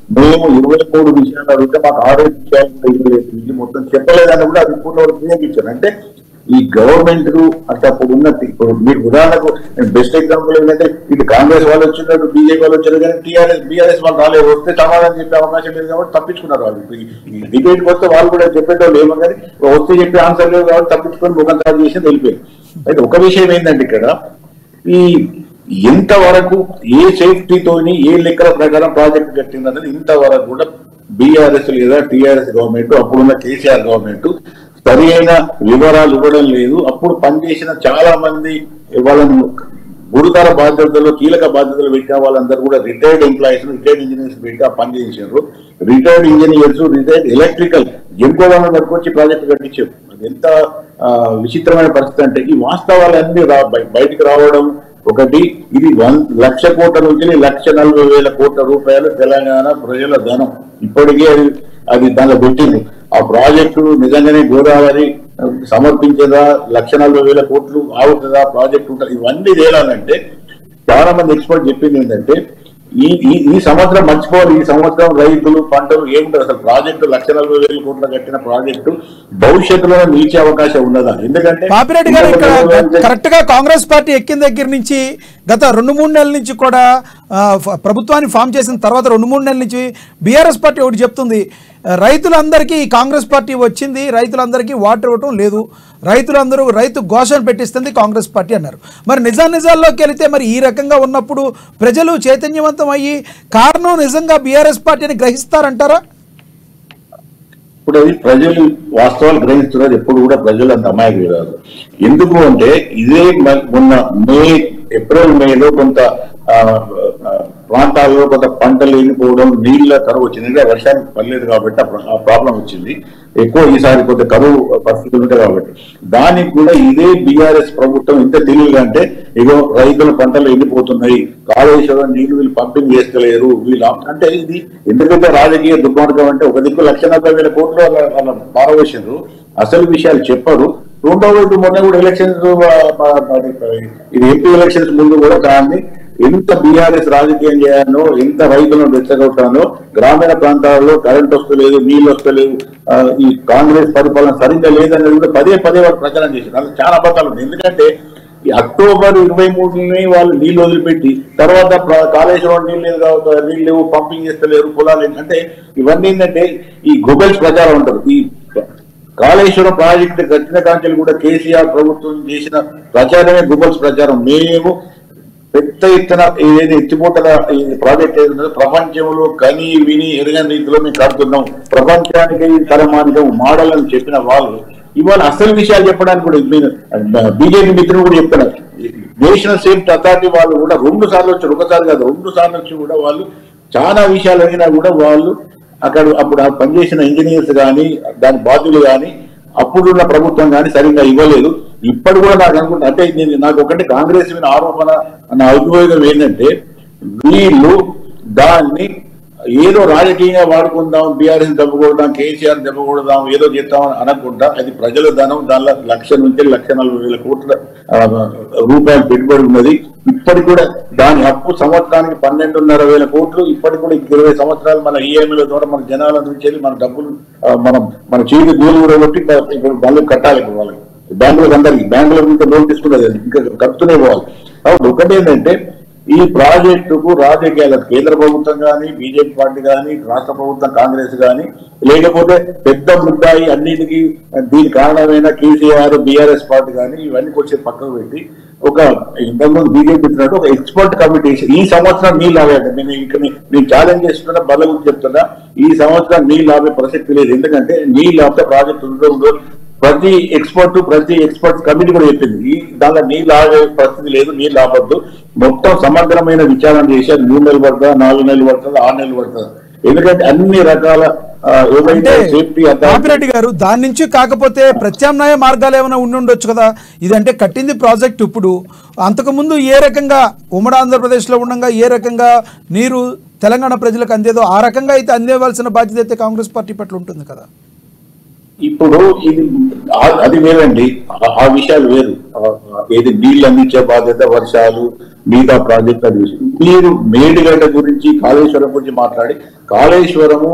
మేము ఇరవై మూడు విషయాలు అడిగితే మాకు ఆరు విషయాలు కూడా ఇవ్వలేదు ఇది మొత్తం చెప్పలేదని కూడా అది పూర్ణ వరకు వినియోగించారు అంటే ఈ గవర్నమెంట్ అంటే అప్పుడు ఉన్న ఇప్పుడు మీరు ఉదాహరణకు బెస్ట్ ఎగ్జాంపుల్ ఏంటంటే ఇటు కాంగ్రెస్ వాళ్ళు వచ్చినారు బీజేపీ వాళ్ళు వచ్చారు కానీ టీఆర్ఎస్ బీఆర్ఎస్ వాళ్ళు రాలేదు వస్తే సమాధానం చెప్పే అవకాశం లేదు కాబట్టి తప్పించుకున్నారు వాళ్ళు ఇప్పుడు ఈ- ఈ డిబేట్ వస్తే వాళ్ళు కూడా చెప్పేటోళ్ళు ఏమో కానీ వస్తే చెప్పే ఆన్సర్ లేదు కాబట్టి తప్పించుకొని ముఖం తయారు చేసి వెళ్ళిపోయింది అయితే ఒక విషయం ఏంటంటే ఇక్కడ ఈ ఇంతవరకు ఏ సేఫ్టీతోని ఏ లెక్కల ప్రకారం ప్రాజెక్ట్ కట్టిందన్నది ఇంతవరకు కూడా బీఆర్ఎస్ లేదా టీఆర్ఎస్ గవర్నమెంట్ అప్పుడున్న కేసీఆర్ గవర్నమెంట్ సరి అయిన వివరాలు ఇవ్వడం లేదు అప్పుడు పనిచేసిన చాలా మంది వాళ్ళను గురుతర బాధ్యతలు కీలక బాధ్యతలు పెట్టిన వాళ్ళందరూ కూడా రిటైర్డ్ ఎంప్లాయీస్ రిటైర్డ్ ఇంజనీర్స్ పెట్టి ఆ పని చేశారు రిటైర్డ్ ఇంజనీర్స్ రిటైర్డ్ ఎలక్ట్రికల్ ఎంకో వాళ్ళని పట్టుకొచ్చి ప్రాజెక్ట్ కట్టించారు అది ఎంత ఆ, విచిత్రమైన పరిస్థితి అంటే ఈ వాస్తవాలన్నీ రా బయ- బయటికి రావడం ఒకటి ఇది వన్ లక్ష కోట్ల నుంచి లక్ష నలభై వేల కోట్ల రూపాయలు తెలంగాణ ప్రజల ధనం ఇప్పటికే అది అది దానిలో పెట్టింది ఆ ప్రాజెక్టు నిజంగానే గోదావరి ఆ, సమర్పించేదా లక్ష నలభై వేల కోట్లు ఆగుతుందా ప్రాజెక్టు ఉంటుంది ఇవన్నీ తేలాలంటే చాలా మంది ఎక్స్పర్ట్ చెప్పింది ఏంటంటే ఈ ఈ ఈ సంవత్సరం మర్చిపోవాలి ఈ సంవత్సరం రైతులు పంటలు ఏముంటుంది అసలు ప్రాజెక్టు లక్ష నలభై వేల కోట్ల కట్టిన ప్రాజెక్టు భవిష్యత్తులో నిలిచే అవకాశం ఉన్నదా ఎందుకంటే పాపిరెడ్డి గారు ఇక్కడ కరెక్ట్ గా కాంగ్రెస్ పార్టీ ఎక్కిన దగ్గర నుంచి గత రెండు మూడు నెలల నుంచి కూడా ఆ, ఫ- ప్రభుత్వాన్ని ఫామ్ చేసిన తర్వాత రెండు మూడు నెలల నుంచి బీఆర్ఎస్ పార్టీ ఒకటి చెప్తుంది ఆ, రైతులందరికీ ఈ కాంగ్రెస్ పార్టీ వచ్చింది రైతులందరికీ వాటర్ ఇవ్వటం లేదు రైతులందరూ రైతు ఘోషణ పెట్టిస్తుంది కాంగ్రెస్ పార్టీ అన్నారు మరి నిజా నిజాల్లోకి వెళితే మరి ఈ రకంగా ఉన్నప్పుడు ప్రజలు చైతన్యవంతం అయ్యి కారణం నిజంగా బీఆర్ఎస్ పార్టీని గ్రహిస్తారంటారా ఇప్పుడు అది ప్రజలు వాస్తవాలు గ్రహిస్తున్నారు ఎప్పుడు కూడా ప్రజలు అంత అమాయకులు కాదు ఎందుకు అంటే ఇదే మ- మొన్న మే ఏప్రిల్ మేలో కొంత ఆ, ఆ, ప్రాంతాల్లో కొంత పంటలు వెళ్ళిపోవడం నీళ్ళ కరువు వచ్చింది ఇంకా వర్షానికి పర్లేదు కాబట్టి ఆ ప్ర- ఆ ప్రాబ్లం వచ్చింది ఎక్కువ ఈసారి కొంత కరువు పరిస్థితులు ఉంటాయి కాబట్టి దానికి కూడా ఇదే బీఆర్ఎస్ ప్రభుత్వం ఇంత తెలివిగా అంటే ఇగో రైతుల పంటలు ఎండిపోతున్నాయి కాళేశ్వరం నీళ్లు వీళ్ళు పంపిణీ చేస్తలేరు వీళ్ళు ఆప్- అంటే ఇది ఎందుకంటే రాజకీయ దుర్మార్గం అంటే ఒక దిక్కు లక్ష నలభై వేల కోట్లు వాళ్ళ- వాళ్ళ పారవేశారు అసలు విషయాలు చెప్పరు రెండో వైపు మొన్న కూడా ఎలక్షన్స్ ఇది ఎంపీ ఎలక్షన్స్ ముందు కూడా దాన్ని ఎంత బీఆర్ఎస్ రాజకీయం చేయాలో ఎంత రైతులను రెచ్చగొట్టానో గ్రామీణ ప్రాంతాలలో కరెంట్ వస్తలేదు నీళ్ళు వస్తలేవు ఆ, ఈ కాంగ్రెస్ పరిపాలన సరిగ్గా లేదనేది కూడా పదే పదే వాళ్ళు ప్రచారం చేశారు అది చాలా అబద్ధాలు ఉన్నాయి ఎందుకంటే ఈ అక్టోబర్ ఇరవై మూడుని వాళ్ళు నీళ్లు వదిలిపెట్టి తర్వాత ప్ర- కాళేశ్వరం నీళ్ళు లేదు కాబట్టి నీళ్ళు లేవు పంపింగ్ చేస్తలేరు పొలాలు ఏంటి- అంటే ఇవన్నీ ఏంటంటే ఈ గొబెల్స్ ప్రచారం ఉంటారు ఈ కాళేశ్వరం ప్రాజెక్టు కట్టిన కాంచెలు కూడా కేసీఆర్ ప్రభుత్వం చేసిన ప్రచారమే గుబల్స్ ప్రచారం మేము పెద్ద ఎత్తున ఏదైతే ఎత్తిపోతల ఈ ప్రాజెక్ట్ ఏదైతే ప్రపంచంలో కని విని ఎరగని రీతిలో మేము కడుతున్నాం ప్రపంచానికి తరమానికం మోడల్ అని చెప్పిన వాళ్ళు ఇవాళ అసలు విషయాలు చెప్పడానికి కూడా మీరు బీజేపీ మిత్రులు కూడా చెప్తున్నారు నేషనల్ సేఫ్టీ అథారిటీ వాళ్ళు కూడా రెండు సార్లు వచ్చారు ఒకసారి కాదు రెండు సార్లు వచ్చి కూడా వాళ్ళు చాలా విషయాలు అడిగినా కూడా వాళ్ళు అక్కడ అప్పుడు ఆ పనిచేసిన ఇంజనీర్స్ కానీ దాని బాధ్యులు కానీ అప్పుడున్న ప్రభుత్వం కానీ సరిగ్గా ఇవ్వలేదు ఇప్పటి కూడా నాకు అనుకుంటా అంటే నేను నాకు ఒకటి కాంగ్రెస్ మీద ఆరోపణ అన్న అభియోగం ఏంటంటే వీళ్ళు దాన్ని ఏదో రాజకీయంగా వాడుకుందాం బీఆర్ఎస్ దెబ్బకూడదాం కేసీఆర్ దెబ్బకూడదాం ఏదో చేద్దాం అని అనకుండా అది ప్రజల ధనం దానిలో లక్ష నుంచి లక్ష నలభై వేల కోట్ల ఆ, రూపాయలు పెట్టుబడి ఉన్నది ఇప్పటికి కూడా దాని అప్పు సంవత్సరానికి పన్నెండున్నర వేల కోట్లు ఇప్పటికి కూడా ఇరవై సంవత్సరాలు మన ఈఎంఐల ద్వారా మన జనాల నుంచి వెళ్ళి మన డబ్బులు ఆ, మనం మన చేతి గోలు కూడా కొట్టి ఇప్పుడు మళ్ళీ కట్టాలి ఇప్పుడు వాళ్ళకి బ్యాంకులకు అందరికి బ్యాంకుల నుంచి లోన్ తీసుకున్నది ఇంకా కడుతూనే పోవాలి కాబట్టి ఒకటి ఏంటంటే ఈ ప్రాజెక్టుకు రాజకీయాలకు కేంద్ర ప్రభుత్వం కానీ బీజేపీ పార్టీ కానీ రాష్ట్ర ప్రభుత్వం కాంగ్రెస్ కానీ లేకపోతే పెద్ద ముద్దాయి అన్నిటికీ దీని కారణమైన కేసీఆర్ బీఆర్ఎస్ పార్టీ కానీ ఇవన్నీ కొంచెం పక్కకు పెట్టి ఒక ఇంతకుముందు బీజేపీ పెట్టినట్టు ఒక ఎక్స్పర్ట్ కమిటీ ఈ సంవత్సరం నీళ్ళు ఆగండి నేను ఇక్కడ నేను ఛాలెంజ్ చేస్తున్నా బల్ల గురించి చెప్తున్నా ఈ సంవత్సరం నీళ్ళు ఆపే ప్రసక్తి లేదు ఎందుకంటే నీళ్ళు ఆపితే ప్రాజెక్ట్ ఉందో ఉందో ప్రతి ఎక్స్పర్ట్ ప్రతి ఎక్స్పర్ట్ కమిటీ కూడా చెప్పింది ఈ దానిలో నీళ్ళు ఆగే పరిస్థితి లేదు నీళ్ళు ఆపద్దు మొత్తం సమగ్రమైన విచారణ చేసి అది మూడు నెలలు పడుతుందా నాలుగు నెలలు పడుతుందా ఆరు నెలలు పడుతుందా ఎందుకంటే అన్ని రకాల ఆ, ఏవైతే అంటే సేఫ్టీ పాపిరెడ్డి గారు దాని నుంచి కాకపోతే ప్రత్యామ్నాయ మార్గాలు ఏమైనా ఉండి ఉండొచ్చు కదా ఇదంటే కట్టింది ప్రాజెక్ట్ ఇప్పుడు అంతకుముందు ఏ రకంగా ఉమ్మడి ఆంధ్రప్రదేశ్లో ఉండగా ఏ రకంగా నీరు తెలంగాణ ప్రజలకు అందేదో ఆ రకంగా అయితే అందేవలసిన బాధ్యత అయితే కాంగ్రెస్ పార్టీ పట్ల ఉంటుంది కదా ఇప్పుడు ఇది ఆ- అది వేరండి ఆ- ఆ విషయాలు వేరు ఆ- ఆ ఏది నీళ్ళు అందించే బాధ్యత వర్షాలు మిగతా ప్రాజెక్ట్ అది చూసి మీరు మేడిగడ్డ గురించి కాళేశ్వరం గురించి మాట్లాడి కాళేశ్వరము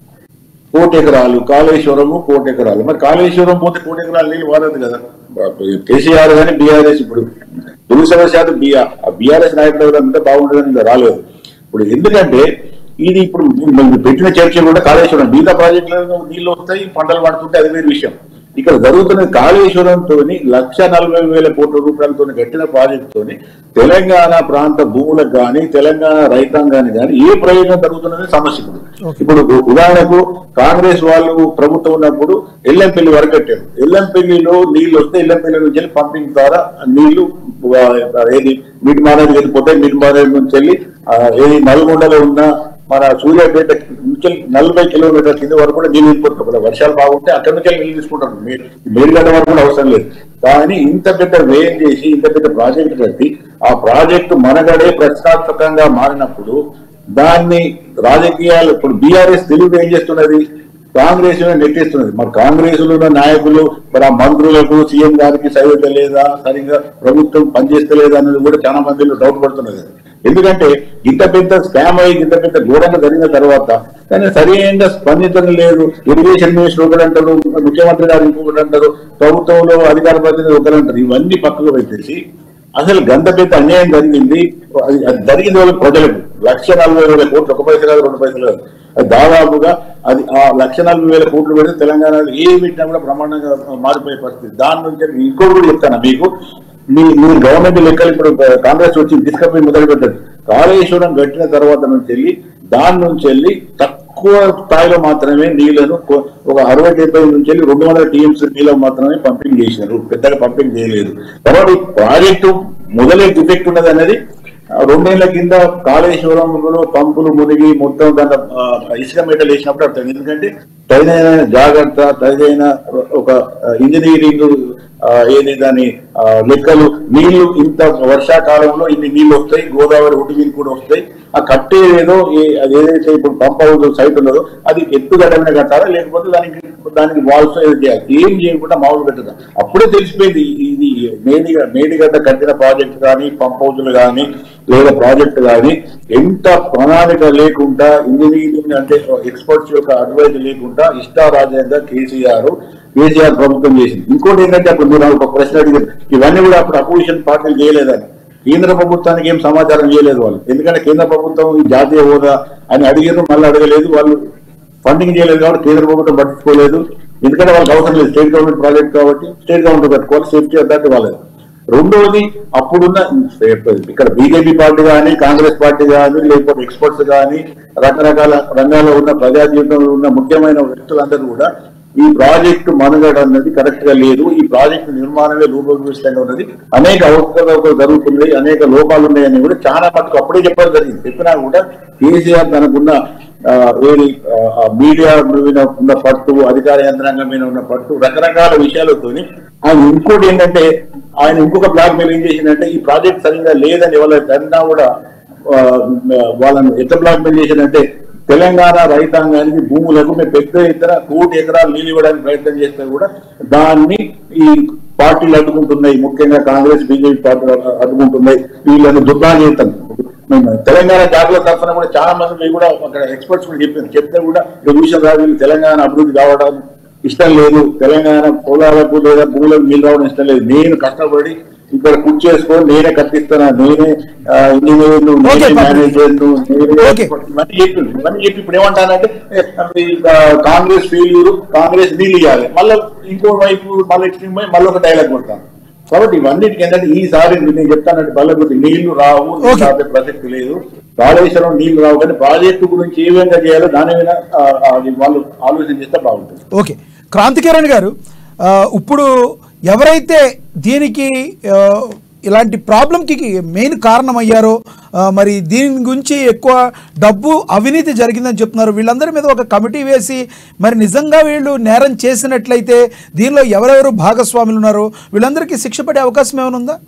కోటి ఎకరాలు కాళేశ్వరము కోటి ఎకరాలు మరి కాళేశ్వరం పోతే కోటి ఎకరాలు నీళ్ళు వారదు కదా కేసీఆర్ కానీ బీఆర్ఎస్ ఇప్పుడు దురదృష్టవశాత్తు బీఆర్ బీఆర్ఎస్ నాయకులు ఎవరంటే బాగుంటుందని ఇంకా రాలేదు ఇప్పుడు ఎందుకంటే ఇది ఇప్పుడు మీరు పెట్టిన చర్చ కూడా కాళేశ్వరం మిగతా ప్రాజెక్టులలో నీళ్లు వస్తాయి పంటలు పడుతుంటే అది వేరే విషయం ఇక్కడ జరుగుతున్న కాళేశ్వరంతో లక్ష నలభై వేల కోట్ల రూపాయలతో కట్టిన ప్రాజెక్టుతోని తెలంగాణ ప్రాంత భూములకు కానీ తెలంగాణ రైతాంగానికి కానీ ఏ ప్రయోజనం జరుగుతున్నది సమస్య ఇప్పుడు ఇప్పుడు ఉ- ఉదాహరణకు కాంగ్రెస్ వాళ్ళు ప్రభుత్వం ఉన్నప్పుడు ఎల్లంపల్లి వరకు కట్టారు ఎల్లంపల్లిలో నీళ్లు వస్తే ఎల్లంపల్లి నుంచి వెళ్ళి పంపింగ్ ద్వారా నీళ్లు ఆ, ఏది మిడ్ మారేజ్ వెళ్ళిపోతాయి మిడ్ మారేజ్ నుంచి వెళ్ళి ఆ, ఏది నల్గొండలో ఉన్న మన సూర్యాపేట నుంచి నలభై కిలోమీటర్ల కింద వరకు కూడా నీళ్ళు వెళ్ళిపోతారు అక్కడ వర్షాలు బాగుంటే అక్కడి నుంచి వెళ్ళి నీళ్ళు తీసుకుంటారు మే- మేలుగడ్డ వరకు కూడా అవసరం లేదు కానీ ఇంత పెద్ద వ్యయం చేసి ఇంత పెద్ద ప్రాజెక్ట్ కట్టి ఆ ప్రాజెక్టు మనగడే ప్రశ్నార్థకంగా మారినప్పుడు దాన్ని రాజకీయాలు ఇప్పుడు బీఆర్ఎస్ తెలుగు ఏం చేస్తున్నది కాంగ్రెస్ నెట్టేస్తున్నది మరి కాంగ్రెస్ లో ఉన్న నాయకులు మరి ఆ మంత్రులకు సీఎం గారికి సరిగ్గా లేదా సరిగ్గా ప్రభుత్వం పనిచేస్తలేదా అనేది కూడా చాలా మందిలో డౌట్ పడుతున్నది ఎందుకంటే ఇంత పెద్ద స్కామ్ అయ్యి ఇంత పెద్ద ఘోరంగా జరిగిన తర్వాత కానీ సరైన స్పందించడం లేదు ఇరిగేషన్ మినిస్టర్ ఒకరు అంటారు ముఖ్యమంత్రి గారు ఇంకొకటి అంటారు ప్రభుత్వంలో అధికార ప్రతినిధి ఒకరు అంటారు ఇవన్నీ పక్కకు పెట్టేసి అసలు గంత పెద్ద అన్యాయం జరిగింది అది అది జరిగింది వాళ్ళకి ప్రజలకు లక్ష నలభై వేల కోట్లు ఒక పైసలు కాదు రెండు పైసలు కాదు అది దాదాపుగా అది ఆ లక్ష నలభై వేల కోట్లు పెడితే తెలంగాణలో ఏ పెట్టినా కూడా బ్రహ్మాండంగా మారిపోయే పరిస్థితి దాని నుంచి ఇంకోటి కూడా చెప్తాను మీకు మీ మీ గవర్నమెంట్ లెక్కలు ఇప్పుడు కాంగ్రెస్ వచ్చి తీసుకపోయి మొదలు పెట్టండి కాళేశ్వరం కట్టిన తర్వాత నుంచి వెళ్ళి దాని నుంచి వెళ్ళి తక్కువ స్థాయిలో మాత్రమే నీళ్లను కొ- ఒక అరవై డెబ్బై నుంచి వెళ్ళి రెండు వందల టీఎంసీ నీళ్ళకు మాత్రమే పంపింగ్ చేసినారు పెద్దగా పంపింగ్ చేయలేదు తర్వాత ఈ ప్రాజెక్టు మొదలే డిఫెక్ట్ ఉన్నది అనేది ఆ, రెండేళ్ల కింద కాళేశ్వరంలో పంపులు మునిగి మొత్తం దాని ఆ, ఇసుక మెటలు వేసినప్పుడు అర్థం ఎందుకంటే తగిన జాగ్రత్త తగిన ఒక ఆ, ఇంజనీరింగ్ ఆ, ఏది దాని ఆ, లెక్కలు నీళ్లు ఇంత వర్షాకాలంలో ఇన్ని నీళ్లు వస్తాయి గోదావరి ఒడ్డు మీద కూడా వస్తాయి ఆ కట్టేదేదో ఏ- అది ఏదైతే ఇప్పుడు పంప్ హౌస్ సైట్ ఉన్నదో అది ఎత్తుగడమైన కట్టాలా లేకపోతే దానికి దానికి వాల్స్ ఏదో చేయాలి ఏం చేయకుండా మామూలు పెట్టదు అప్పుడే తెలిసిపోయింది ఈ- ఇది మేడిగ మేడిగడ్డ కట్టిన ప్రాజెక్ట్ కానీ పంప్ హౌస్లు కానీ లేదా ప్రాజెక్ట్ కానీ ఎంత ప్రణాళిక లేకుండా ఇంజనీరింగ్ అంటే ఎక్స్పర్ట్స్ యొక్క అడ్వైజ్ లేకుండా ఇష్టారాజ్యంగా కేసీఆర్ కేసీఆర్ ప్రభుత్వం చేసింది ఇంకోటి ఏంటంటే అప్పుడు మీరు ఒక ప్రశ్న అడిగారు ఇవన్నీ కూడా అప్పుడు అపోజిషన్ పార్టీలు చేయలేదని కేంద్ర ప్రభుత్వానికి ఏం సమాచారం చేయలేదు వాళ్ళు ఎందుకంటే కేంద్ర ప్రభుత్వం ఈ జాతీయ హోదా అని అడిగారు మళ్ళీ అడగలేదు వాళ్ళు ఫండింగ్ చేయలేదు కాబట్టి కేంద్ర ప్రభుత్వం పట్టించుకోలేదు ఎందుకంటే వాళ్ళకి అవసరం లేదు స్టేట్ గవర్నమెంట్ ప్రాజెక్ట్ కాబట్టి స్టేట్ గవర్నమెంట్ పెట్టుకోవాలి సేఫ్టీ అథారిటీ వాళ్ళది రెండోది అప్పుడున్న ఇక్కడ బీజేపీ పార్టీ కానీ కాంగ్రెస్ పార్టీ కానీ లేకపోతే ఎక్స్పర్ట్స్ కానీ రకరకాల రంగాల్లో ఉన్న ప్రజా జీవితంలో ఉన్న ముఖ్యమైన వ్యక్తులందరూ కూడా ఈ ప్రాజెక్టు మనుగడ అన్నది కరెక్ట్ గా లేదు ఈ ప్రాజెక్టు నిర్మాణమే రూపొందిష్టంగా ఉన్నది అనేక అవకతవకలు జరుగుతున్నాయి అనేక లోపాలు ఉన్నాయని కూడా చాలా మటుకు అప్పుడే చెప్పడం జరిగింది చెప్పినా కూడా కేసీఆర్ తనకున్న ఆ, ఏది ఆ, మీడియా మీద ఉన్న పట్టు అధికార యంత్రాంగం మీద ఉన్న పట్టు రకరకాల విషయాలతోని ఆయన ఇంకోటి ఏంటంటే ఆయన ఇంకొక బ్లాక్ మెయిల్ ఏం చేసిందంటే ఈ ప్రాజెక్ట్ సరిగ్గా లేదని ఎవరైతే అన్నా కూడా ఆ, వాళ్ళని ఎట్లా బ్లాక్ మెయిల్ చేసిందంటే తెలంగాణ రైతాంగానికి భూములకు మేము పెద్ద ఎత్తున కోటి ఎకరాలు నీళ్ళు ఇవ్వడానికి ప్రయత్నం చేస్తే కూడా దాన్ని ఈ పార్టీలు అడ్డుకుంటున్నాయి ముఖ్యంగా కాంగ్రెస్ బీజేపీ పార్టీలు అడ్డుకుంటున్నాయి వీళ్ళని దుర్గా చేస్తాం మేము తెలంగాణ జాతీయ తరఫున కూడా చాలా మంది మేము కూడా అక్కడ ఎక్స్పర్ట్స్ కూడా చెప్పారు చెప్తే కూడా ఈ విషయం రాదు వీళ్ళు తెలంగాణ అభివృద్ధి కావడం ఇష్టం లేదు తెలంగాణ పొలాలకు లేదా భూములకు నీళ్ళు రావడం ఇష్టం లేదు నేను కష్టపడి ఇక్కడ కుర్చీ చేసుకొని నేనే కట్టిస్తాను నేనే ఆ, ఇంజనీర్లు Okay, నేనే పాపం. మేనేజర్లు నేనే Okay. ఇవన్నీ చెప్పి ఇవన్నీ చెప్పి ఇప్పుడు ఏమంటానంటే ఏ, ఈ, ఆ, కాంగ్రెస్ ఫెయిల్యూర్ కాంగ్రెస్ నీళ్ళు ఇవ్వాలి మళ్ళీ ఇంకో వైపు మళ్ళీ ఎక్స్ట్రీమ్ పోయి మళ్ళీ ఒక డైలాగ్ కొడతాను కాబట్టి ఇవన్నిటికి ఏంటంటే ఈసారి నేను చెప్తానంటే బల్లకొద్ది నీళ్లు రావు నీళ్ళు Okay. రాసే ప్రసక్తి లేదు కాళేశ్వరం నీళ్లు రావు కానీ ప్రాజెక్టు గురించి ఏ విధంగా చేయాలో దాని మీద ఆ, ఆ, అది వాళ్ళు ఆలోచన చేస్తే బాగుంటుంది ఓకే క్రాంతికిరణ్ గారు ఆ, ఇప్పుడు ఎవరైతే దీనికి ఆ, ఇలాంటి ప్రాబ్లంకి మెయిన్ కారణమయ్యారో ఆ, మరి దీని గురించి ఎక్కువ డబ్బు అవినీతి జరిగిందని చెప్తున్నారు వీళ్ళందరి మీద ఒక కమిటీ వేసి మరి నిజంగా వీళ్ళు నేరం చేసినట్లయితే దీనిలో ఎవరెవరు భాగస్వాములు ఉన్నారో వీళ్ళందరికీ శిక్ష పడే అవకాశం ఏమైనా ఉందా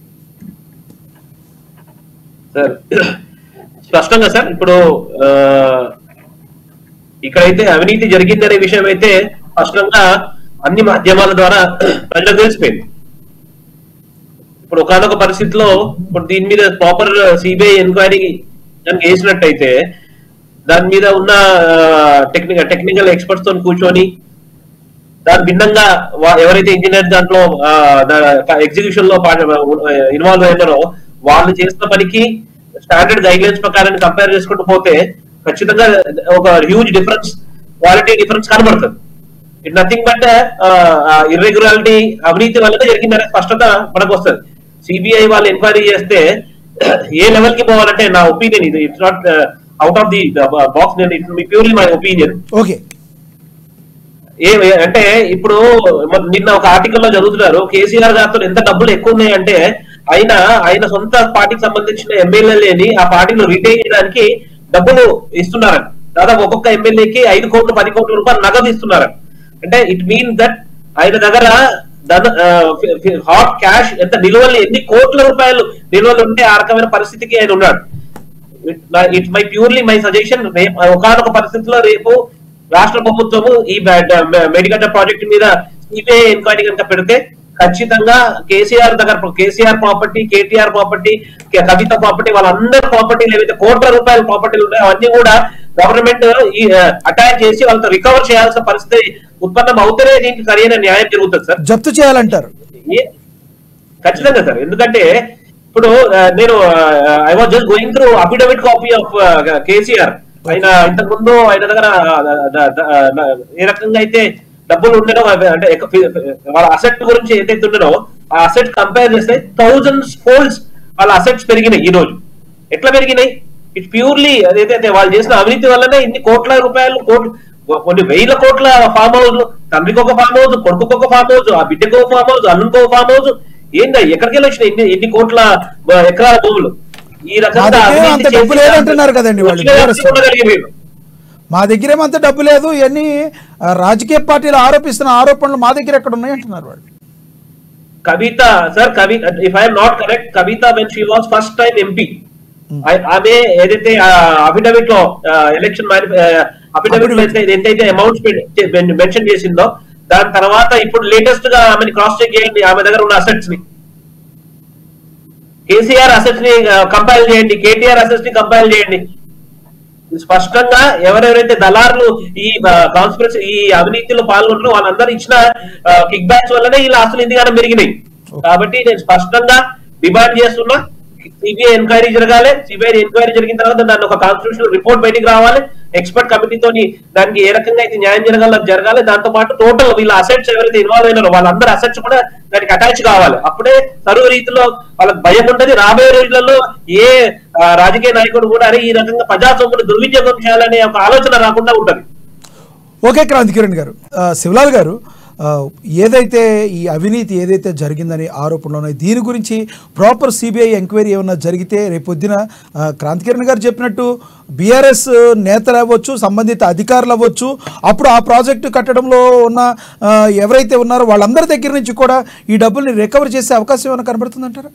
సార్ స్పష్టంగా సార్ ఇప్పుడు ఆ, ఇక్కడైతే అవినీతి జరిగిందనే విషయం అయితే స్పష్టంగా అన్ని మాధ్యమాల ద్వారా ప్రజలకు తెలిసిపోయింది ఇప్పుడు ఒకనొక పరిస్థితిలో ఇప్పుడు దీని మీద ప్రాపర్ సిబిఐ ఎంక్వైరీ కనుక వేసినట్టయితే దాని మీద ఉన్న టెక్నికల్ టెక్నికల్ ఎక్స్పర్ట్స్ తో కూర్చొని దాని భిన్నంగా వా- ఎవరైతే ఇంజనీర్ దాంట్లో ఎగ్జిక్యూషన్ లో ఇన్వాల్వ్ అయినారో వాళ్ళు చేసిన పనికి స్టాండర్డ్ గైడ్ లైన్స్ ప్రకారం కంపేర్ చేసుకుంటూ పోతే ఖచ్చితంగా ఒక హ్యూజ్ డిఫరెన్స్ క్వాలిటీ డిఫరెన్స్ కనబడుతుంది ఇట్ నథింగ్ బట్ ఇర్రెగ్యులారిటీ అవినీతి వల్లనే జరిగిందనే స్పష్టత మనకు వస్తుంది సిబిఐ వాళ్ళు ఎంక్వైరీ చేస్తే ఏ లెవెల్ కి పోవాలంటే నా ఒపీనియన్ ఇది it's not out of the box నేను it purely my opinion okay ఏ అంటే ఇప్పుడు మ- నిన్న ఒక ఆర్టికల్ లో చదువుతున్నారు కేసీఆర్ గారితో ఎంత డబ్బులు ఎక్కువ ఉన్నాయంటే ఆయన ఆయన సొంత పార్టీకి సంబంధించిన ఎమ్మెల్యేలని ఆ పార్టీలో రిటైన్ చేయడానికి డబ్బులు ఇస్తున్నారని దాదాపు ఒక్కొక్క ఎమ్మెల్యేకి ఐదు కోట్లు పది కోట్ల రూపాయలు నగదు ఇస్తున్నారని అంటే ఇట్ మీన్ దట్ ఆయన దగ్గర హాట్ క్యాష్ ఎంత నిల్వలు ఎన్ని కోట్ల రూపాయలు నిల్వలు ఉంటే ఆ రకమైన పరిస్థితికి ఆయన ఉన్నాడు it my purely my suggestion రేపు ఒకనొక పరిస్థితిలో రేపు రాష్ట్ర ప్రభుత్వము ఈ మెడికల్ ప్రాజెక్ట్ మీద సిబిఐ ఎంక్వైరీ కనుక పెడితే ఖచ్చితంగా కేసీఆర్ దగ్గర KCR property KTR property Kavitha property వాళ్ళందరి ప్రాపర్టీలు ఏవైతే కోట్ల రూపాయల ప్రాపర్టీలు ఉన్నాయో అవన్నీ కూడా గవర్నమెంట్ ఈ అటాక్ చేసి వాళ్ళతో రికవర్ చేయాల్సిన పరిస్థితి ఉత్పన్నం అవుతేనే దీనికి సరైన న్యాయం జరుగుతుంది సార్ జప్తు చేయాలంటారు ఏ- ఖచ్చితంగా సార్ ఎందుకంటే ఇప్పుడు ఆ, నేను I was just going through affidavit copy of KCR ఆయన ఇంతకు ముందు ఆయన దగ్గర ఆ, ద- ద- ఆ, ఏ రకంగా అయితే డబ్బులు ఉండడం అంటే ఎక్క- వాళ్ళ అసెట్ గురించి ఏదైతే ఉండడో ఆ అసెట్ కంపేర్ చేస్తే థౌజండ్స్ ఫోల్డ్స్ వాళ్ళ అసెట్స్ పెరిగినాయి ఈ రోజు ఎట్లా పెరిగినాయి ఇట్ ప్యూర్లీ అదైతే వాళ్ళు చేసిన అవినీతి వల్లనే ఇన్ని కోట్ల రూపాయలు కోట్లు కొన్ని వేల కోట్ల ఫామ్ హౌస్ తండ్రికి ఒక ఫామ్ హౌస్ కొడుకు ఒక ఫామ్ హౌస్ ఆ బిడ్డకు ఒక ఫామ్ హౌస్ అన్నుకో ఒక ఫామ్ హౌస్ ఏందా ఎక్కడికి వెళ్ళి వచ్చినాయి ఇన్ని ఎన్ని కోట్ల ఆ, ఎకరాల భూములు ఈ మా రకంగా దగ్గర అవినీతి అంత డబ్బు చేసి లేదంటున్నారు కదండి వాళ్ళు. వచ్చిన బీఆర్ఎస్ వాళ్ళు. ఉండగలిగే వీళ్ళు. మా దగ్గర ఏమంత డబ్బు లేదు ఇవన్నీ ఆ, రాజకీయ పార్టీలు ఆరోపిస్తున్న ఆరోపణలు మా దగ్గర ఎక్కడ ఉన్నాయి అంటున్నారు వాళ్ళు Kavitha sir Kavitha if I'm not correct Kavitha when she was first time MP ఆమె ఏదైతే అఫిడవిట్ లో ఎలక్షన్ అఫిడవిట్ లో అయితే ఎంతైతే అమౌంట్స్ మెన్షన్ చేసిందో దాని తర్వాత ఇప్పుడు లేటెస్ట్ గా ఆమెని క్రాస్ చెక్ చేయండి ఆమె దగ్గర ఉన్న అసెట్స్ ని కేసీఆర్ అసెట్స్ ని కంపైల్ చేయండి కేటీఆర్ అసెట్స్ ని కంపైల్ చేయండి స్పష్టంగా ఎవరెవరైతే దళారులు ఈ కాన్స్పిరసీ ఈ అవినీతిలో పాల్గొంటారో వాళ్ళందరూ ఇచ్చిన కిక్ బ్యాక్స్ వల్లనే ఈ ఆస్తులు ఇందుగానే పెరిగినాయి కాబట్టి నేను స్పష్టంగా డిమాండ్ చేస్తున్నా సిబిఐ ఎంక్వైరీ జరగాలి సిబిఐ ఎంక్వైరీ జరిగిన తర్వాత దాన్ని ఒక కాన్స్టిట్యూషన్ రిపోర్ట్ బయటికి రావాలి ఎక్స్పర్ట్ కమిటీతోని దానికి ఏ రకంగా అయితే న్యాయం జరగాలో అది జరగాలి దాంతో పాటు టోటల్ వీళ్ళ అసెట్స్ ఎవరైతే ఇన్వాల్వ్ అయినారో వాళ్ళందరూ అసెట్స్ కూడా దానికి అటాచ్ కావాలి అప్పుడే సరువు రీతిలో వాళ్ళకి భయం ఉంటది రాబోయే రోజులలో ఏ ఆ, రాజకీయ నాయకుడు కూడా అరే ఈ రకంగా ప్రజా సొమ్మును దుర్వినియోగం చేయాలనే ఒక ఆలోచన రాకుండా ఉంటది ఓకే క్రాంతి కిరణ్ గారు ఆ, శివలాల్ గారు ఆ, ఏదైతే ఈ అవినీతి ఏదైతే జరిగిందని ఆరోపణలు ఉన్నాయి దీని గురించి ప్రాపర్ సిబిఐ ఎంక్వైరీ ఏమన్నా జరిగితే రేపొద్దున ఆ, క్రాంతి కిరణ్ గారు చెప్పినట్టు బీఆర్ఎస్ నేతలు అవ్వచ్చు సంబంధిత అధికారులు అవ్వచ్చు అప్పుడు ఆ ప్రాజెక్టు కట్టడంలో ఉన్న ఆ, ఎవరైతే ఉన్నారో వాళ్ళందరి దగ్గర నుంచి కూడా ఈ డబ్బుల్ని రికవర్ చేసే అవకాశం ఏమైనా కనబడుతుందంటారా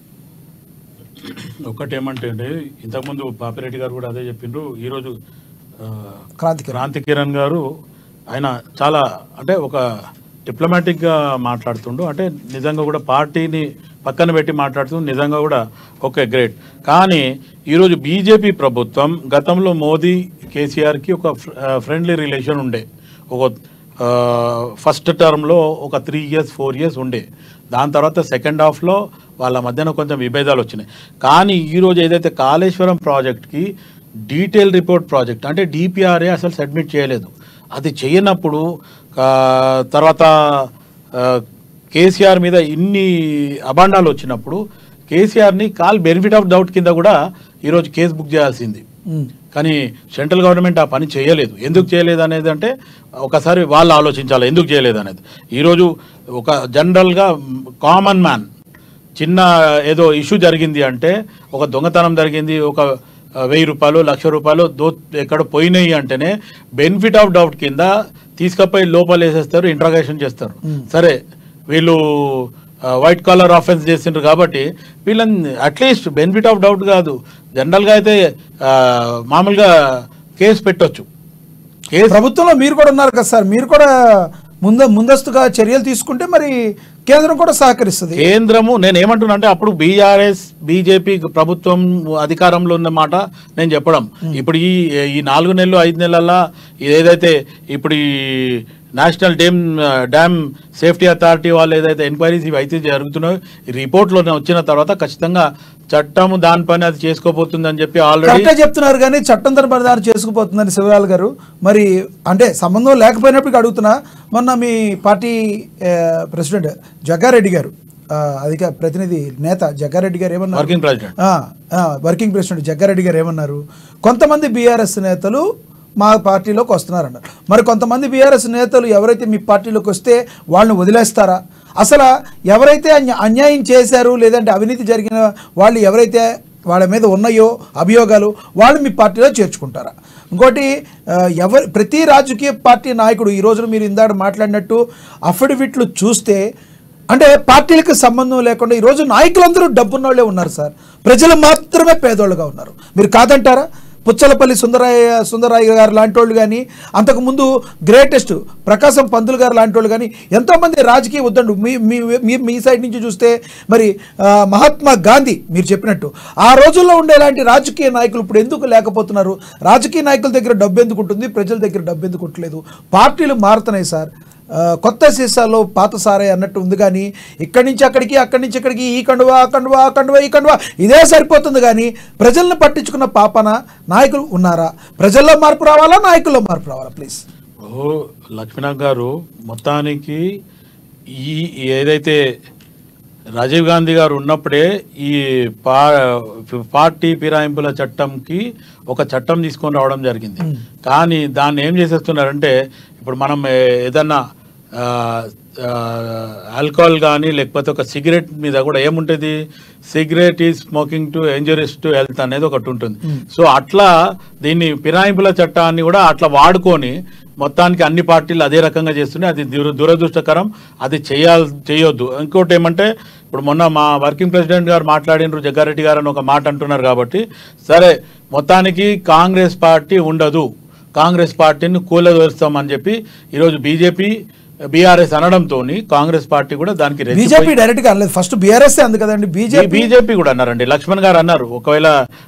ఒకటి ఏమంటే అండి ఇంతకుముందు పాపిరెడ్డి గారు కూడా అదే చెప్పిండ్రు ఈరోజు ఆ, క్రాంతి కిరణ్ క్రాంతి కిరణ్ గారు ఆయన చాలా అంటే ఒక డిప్లొమాటిక్గా మాట్లాడుతుండు అంటే నిజంగా కూడా పార్టీని పక్కన పెట్టి మాట్లాడుతూ నిజంగా కూడా ఓకే గ్రేట్ కానీ ఈరోజు బీజేపీ ప్రభుత్వం గతంలో మోదీ కేసీఆర్కి ఒక ఫ్రెండ్లీ రిలేషన్ ఉండే ఒక ఫస్ట్ టర్మ్లో ఒక త్రీ ఇయర్స్ ఫోర్ ఇయర్స్ ఉండే దాని తర్వాత సెకండ్ హాఫ్లో వాళ్ళ మధ్యన కొంచెం విభేదాలు వచ్చినాయి కానీ ఈరోజు ఏదైతే కాళేశ్వరం ప్రాజెక్ట్కి డీటెయిల్ రిపోర్ట్ ప్రాజెక్ట్ అంటే డిపిఆర్ఏ అసలు సబ్మిట్ చేయలేదు అది చేయనప్పుడు ఆ, తర్వాత ఆ, కేసీఆర్ మీద ఇన్ని అభాండాలు వచ్చినప్పుడు కేసీఆర్ని కాల్ బెనిఫిట్ ఆఫ్ డౌట్ కింద కూడా ఈరోజు కేసు బుక్ చేయాల్సింది ఉమ్. కానీ సెంట్రల్ గవర్నమెంట్ ఆ పని చేయలేదు ఎందుకు చేయలేదు అనేది అంటే ఒకసారి వాళ్ళు ఆలోచించాలి ఎందుకు చేయలేదు అనేది ఈరోజు ఒక జనరల్గా కామన్ మ్యాన్ చిన్న ఏదో ఇష్యూ జరిగింది అంటే ఒక దొంగతనం జరిగింది ఒక ఆ, వెయ్యి రూపాయలు లక్ష రూపాయలు దో ఎక్కడ పోయినాయి అంటేనే బెనిఫిట్ ఆఫ్ డౌట్ కింద తీసుకపోయి లోపల వేసేస్తారు ఇంట్రాగేషన్ చేస్తారు సరే వీళ్ళు వైట్ కాలర్ ఆఫెన్స్ చేసిండ్రు కాబట్టి వీళ్ళని అట్లీస్ట్ బెనిఫిట్ ఆఫ్ డౌట్ కాదు జనరల్గా అయితే ఆ, మామూలుగా కేసు పెట్టొచ్చు కేసు ప్రభుత్వంలో మీరు కూడా ఉన్నారు కదా సార్ మీరు కూడా ముంద ముందస్తుగా చర్యలు తీసుకుంటే మరి కేంద్రం కూడా సహకరిస్తుంది కేంద్రము నేను ఏమంటున్నా అంటే అప్పుడు బీఆర్ఎస్ బీజేపీ ప్రభుత్వం అధికారంలో ఉన్న మాట నేను చెప్పడం ఇప్పుడు ఈ ఈ నాలుగు నెలలు ఐదు నెలల ఏదైతే ఇప్పుడు ఈ national dam dam safety authority వాళ్ళు ఏదైతే ఎంక్వైరీస్ ఇవి అయితే జరుగుతున్నాయో ఈ రిపోర్ట్లో వచ్చిన తర్వాత ఖచ్చితంగా చట్టము దానిపైన అది చేసుకోబోతుంది అని చెప్పి ఆల్రెడీ కరెక్టే చెప్తున్నారు కానీ చట్టం తన పరిధానం చేసుకుపోతుందని శివరాల్ గారు మరి అంటే సంబంధం లేకపోయినప్పటికీ అడుగుతున్నా మొన్న మీ పార్టీ ఆ, ప్రెసిడెంట్ జగ్గారెడ్డి గారు ఆ, అధిక ప్రతినిధి నేత జగ్గారెడ్డి గారు ఏమన్నారు వర్కింగ్ ప్రెసిడెంట్ ఆ, ఆ, వర్కింగ్ ప్రెసిడెంట్ జగ్గారెడ్డి గారు ఏమన్నారు కొంతమంది బీఆర్ఎస్ నేతలు మా పార్టీలోకి వస్తున్నారన్నారు మరి కొంతమంది బీఆర్ఎస్ నేతలు ఎవరైతే మీ పార్టీలోకి వస్తే వాళ్ళని వదిలేస్తారా అసలు ఎవరైతే అన్య- అన్యాయం చేశారు లేదంటే అవినీతి జరిగిన వాళ్ళు ఎవరైతే వాళ్ళ మీద ఉన్నాయో అభియోగాలు వాళ్ళు మీ పార్టీలో చేర్చుకుంటారా ఇంకోటి ఆ, ఎవరి ప్రతి రాజకీయ పార్టీ నాయకుడు ఈ రోజున మీరు ఇందాక మాట్లాడినట్టు అఫిడవిట్లు చూస్తే అంటే పార్టీలకు సంబంధం లేకుండా ఈరోజు నాయకులందరూ డబ్బున్నోళ్ళే ఉన్నారు సార్ ప్రజలు మాత్రమే పేదోళ్ళుగా ఉన్నారు మీరు కాదంటారా పుచ్చలపల్లి సుందరయ్య సుందరయ్య గారు లాంటి వాళ్ళు కానీ అంతకుముందు గ్రేటెస్ట్ ప్రకాశం పంతులు గారు లాంటి వాళ్ళు కానీ ఎంతోమంది రాజకీయ ఉద్దండు మీ మీ మీ మీ సైడ్ నుంచి చూస్తే మరి ఆ, మహాత్మా గాంధీ మీరు చెప్పినట్టు ఆ రోజుల్లో ఉండేలాంటి రాజకీయ నాయకులు ఇప్పుడు ఎందుకు లేకపోతున్నారు రాజకీయ నాయకుల దగ్గర డబ్బు ఎందుకు ఉంటుంది ప్రజల దగ్గర డబ్బు ఎందుకు ఉండట్లేదు పార్టీలు మారుతున్నాయి సార్ ఆ, కొత్త సీసాలో పాత సారే అన్నట్టు ఉంది కానీ ఇక్కడి నుంచి అక్కడికి అక్కడి నుంచి ఇక్కడికి ఈ కండువా ఆ కండువా ఆ కండువా ఈ కండువా ఇదే సరిపోతుంది కానీ ప్రజల్ని పట్టించుకున్న పాపన నాయకులు ఉన్నారా ప్రజల్లో మార్పు రావాలా నాయకుల్లో మార్పు రావాలా ప్లీజ్ ఓ లక్ష్మీనాథ్ గారు మొత్తానికి ఈ ఏదైతే రాజీవ్ గాంధీ గారు ఉన్నప్పుడే ఈ పా పార్టీ ఫిరాయింపుల చట్టంకి ఒక చట్టం తీసుకొని రావడం జరిగింది కానీ దాన్ని ఏం చేసేస్తున్నారంటే ఇప్పుడు మనం ఏ- ఏదన్నా ఆ, ఆ, ఆల్కహాల్ కానీ లేకపోతే ఒక సిగరెట్ మీద కూడా ఏముంటుంది సిగరెట్ ఈ smoking to injuries to health అనేది ఒకటి ఉంటుంది సో అట్లా దీన్ని ఫిరాయింపుల చట్టాన్ని కూడా అట్లా వాడుకొని మొత్తానికి అన్ని పార్టీలు అదే రకంగా చేస్తున్నాయి అది దుర దురదృష్టకరం అది చేయాలి చేయొద్దు ఇంకోటి ఏమంటే ఇప్పుడు మొన్న మా వర్కింగ్ ప్రెసిడెంట్ గారు మాట్లాడినారు జగ్గారెడ్డి గారు అని ఒక మాట అంటున్నారు కాబట్టి సరే మొత్తానికి కాంగ్రెస్ పార్టీ ఉండదు కాంగ్రెస్ పార్టీని కూలదోస్తామని చెప్పి ఈరోజు బీజేపీ బీఆర్ఎస్ అనడంతో కాంగ్రెస్ పార్టీ కూడా దానికి రెచ్చిపోయి- బీజేపీ డైరెక్ట్ గా అనలేదు ఫస్ట్ బీఆర్ఎస్ అంది కదండి బీజేపీ బీజేపీ కూడా అన్నారండి లక్ష్మణ్ గారు అన్నారు ఒకవేళ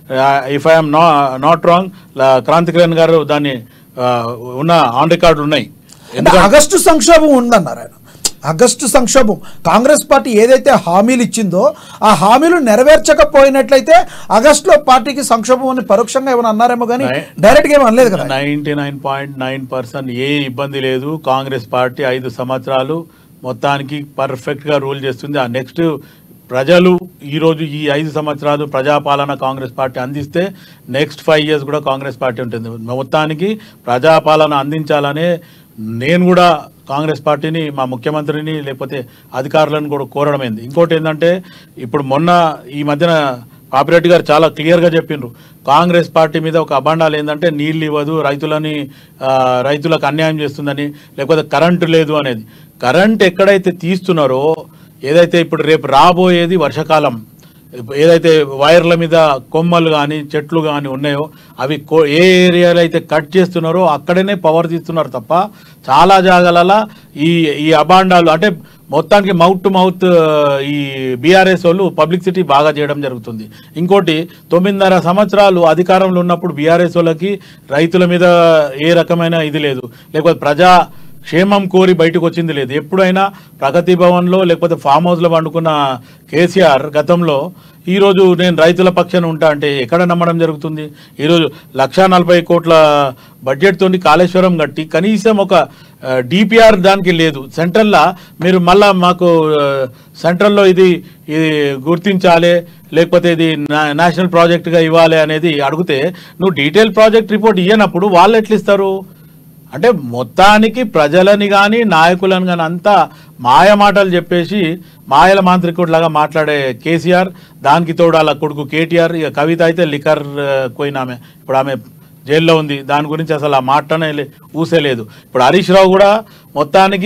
if I'm no not wrong Kranthi Kiran గారు దాన్ని ఆ, ఉన్న ఆన్ రికార్డు ఉన్నాయి అంటే ఆగస్టు సంక్షోభం ఉందన్నారు ఆయన ఆగస్టు సంక్షోభం కాంగ్రెస్ పార్టీ ఏదైతే హామీలు ఇచ్చిందో ఆ హామీలు నెరవేర్చకపోయినట్లయితే ఆగస్టులో పార్టీకి సంక్షోభం అని పరోక్షంగా ఏమైనా అన్నారేమో కానీ నై- డైరెక్ట్ గా ఏమీ అనలేదు కదా ninety nine point nine percent ఏ ఇబ్బంది లేదు కాంగ్రెస్ పార్టీ ఐదు సంవత్సరాలు మొత్తానికి పర్ఫెక్ట్ గా రూల్ చేస్తుంది ఆ నెక్స్ట్ ప్రజలు ఈ రోజు ఈ ఐదు సంవత్సరాలు ప్రజాపాలన కాంగ్రెస్ పార్టీ అందిస్తే నెక్స్ట్ ఫైవ్ ఇయర్స్ కూడా కాంగ్రెస్ పార్టీ ఉంటుంది మొత్తానికి ప్రజాపాలన అందించాలనే నేను కూడా కాంగ్రెస్ పార్టీని మా ముఖ్యమంత్రిని లేకపోతే అధికారులను కూడా కోరడమైంది ఇంకోటి ఏంటంటే ఇప్పుడు మొన్న ఈ మధ్యన పాపిరెడ్డి గారు చాలా క్లియర్గా చెప్పిండ్రు కాంగ్రెస్ పార్టీ మీద ఒక అభాండాలు ఏంటంటే నీళ్ళు ఇవ్వదు రైతులని ఆ, రైతులకు అన్యాయం చేస్తుందని లేకపోతే కరెంటు లేదు అనేది కరెంట్ ఎక్కడైతే తీస్తున్నారో ఏదైతే ఇప్పుడు రేపు రాబోయేది వర్షాకాలం ఏదైతే వైర్ల మీద కొమ్మలు కానీ చెట్లు కానీ ఉన్నాయో అవి కో- ఏ ఏరియాలో అయితే కట్ చేస్తున్నారో అక్కడనే పవర్ తీస్తున్నారు తప్ప చాలా జాగాలలో ఈ ఈ అబాండాలు అంటే మొత్తానికి మౌత్ టు మౌత్ ఈ బీఆర్ఎస్ వాళ్ళు పబ్లిసిటీ బాగా చేయడం జరుగుతుంది ఇంకోటి తొమ్మిదిన్నర సంవత్సరాలు అధికారంలో ఉన్నప్పుడు బీఆర్ఎస్ వాళ్ళకి రైతుల మీద ఏ రకమైన ఇది లేదు లేకపోతే ప్రజా క్షేమం కోరి బయటకు వచ్చింది లేదు ఎప్పుడైనా ప్రగతి భవన్లో లేకపోతే ఫామ్ హౌస్లో పండుకున్న కేసీఆర్ గతంలో ఈరోజు నేను రైతుల పక్షాన ఉంటా అంటే ఎక్కడ నమ్మడం జరుగుతుంది ఈరోజు లక్షా నలభై కోట్ల బడ్జెట్తో కాళేశ్వరం కట్టి కనీసం ఒక డిపిఆర్ దానికి లేదు సెంట్రల్లో మీరు మళ్ళా మాకు ఆ, సెంట్రల్లో ఇది ఇది గుర్తించాలి లేకపోతే ఇది నా- నేషనల్ ప్రాజెక్టుగా ఇవ్వాలి అనేది అడిగితే నువ్వు డీటెయిల్ ప్రాజెక్ట్ రిపోర్ట్ ఇవ్వనప్పుడు వాళ్ళు ఎట్లా ఇస్తారు అంటే మొత్తానికి ప్రజలని కానీ నాయకులను కానీ అంతా మాయ మాటలు చెప్పేసి మాయల మాంత్రికుడిలాగా మాట్లాడే కేసీఆర్ దానికి తోడు అలా కొడుకు కేటీఆర్ ఇక కవిత అయితే లిక్కర్ ఆ, పోయిన ఆమె ఇప్పుడు ఆమె జైల్లో ఉంది దాని గురించి అసలు ఆ మాటనే లే- ఊసేలేదు ఇప్పుడు హరీష్ రావు కూడా మొత్తానికి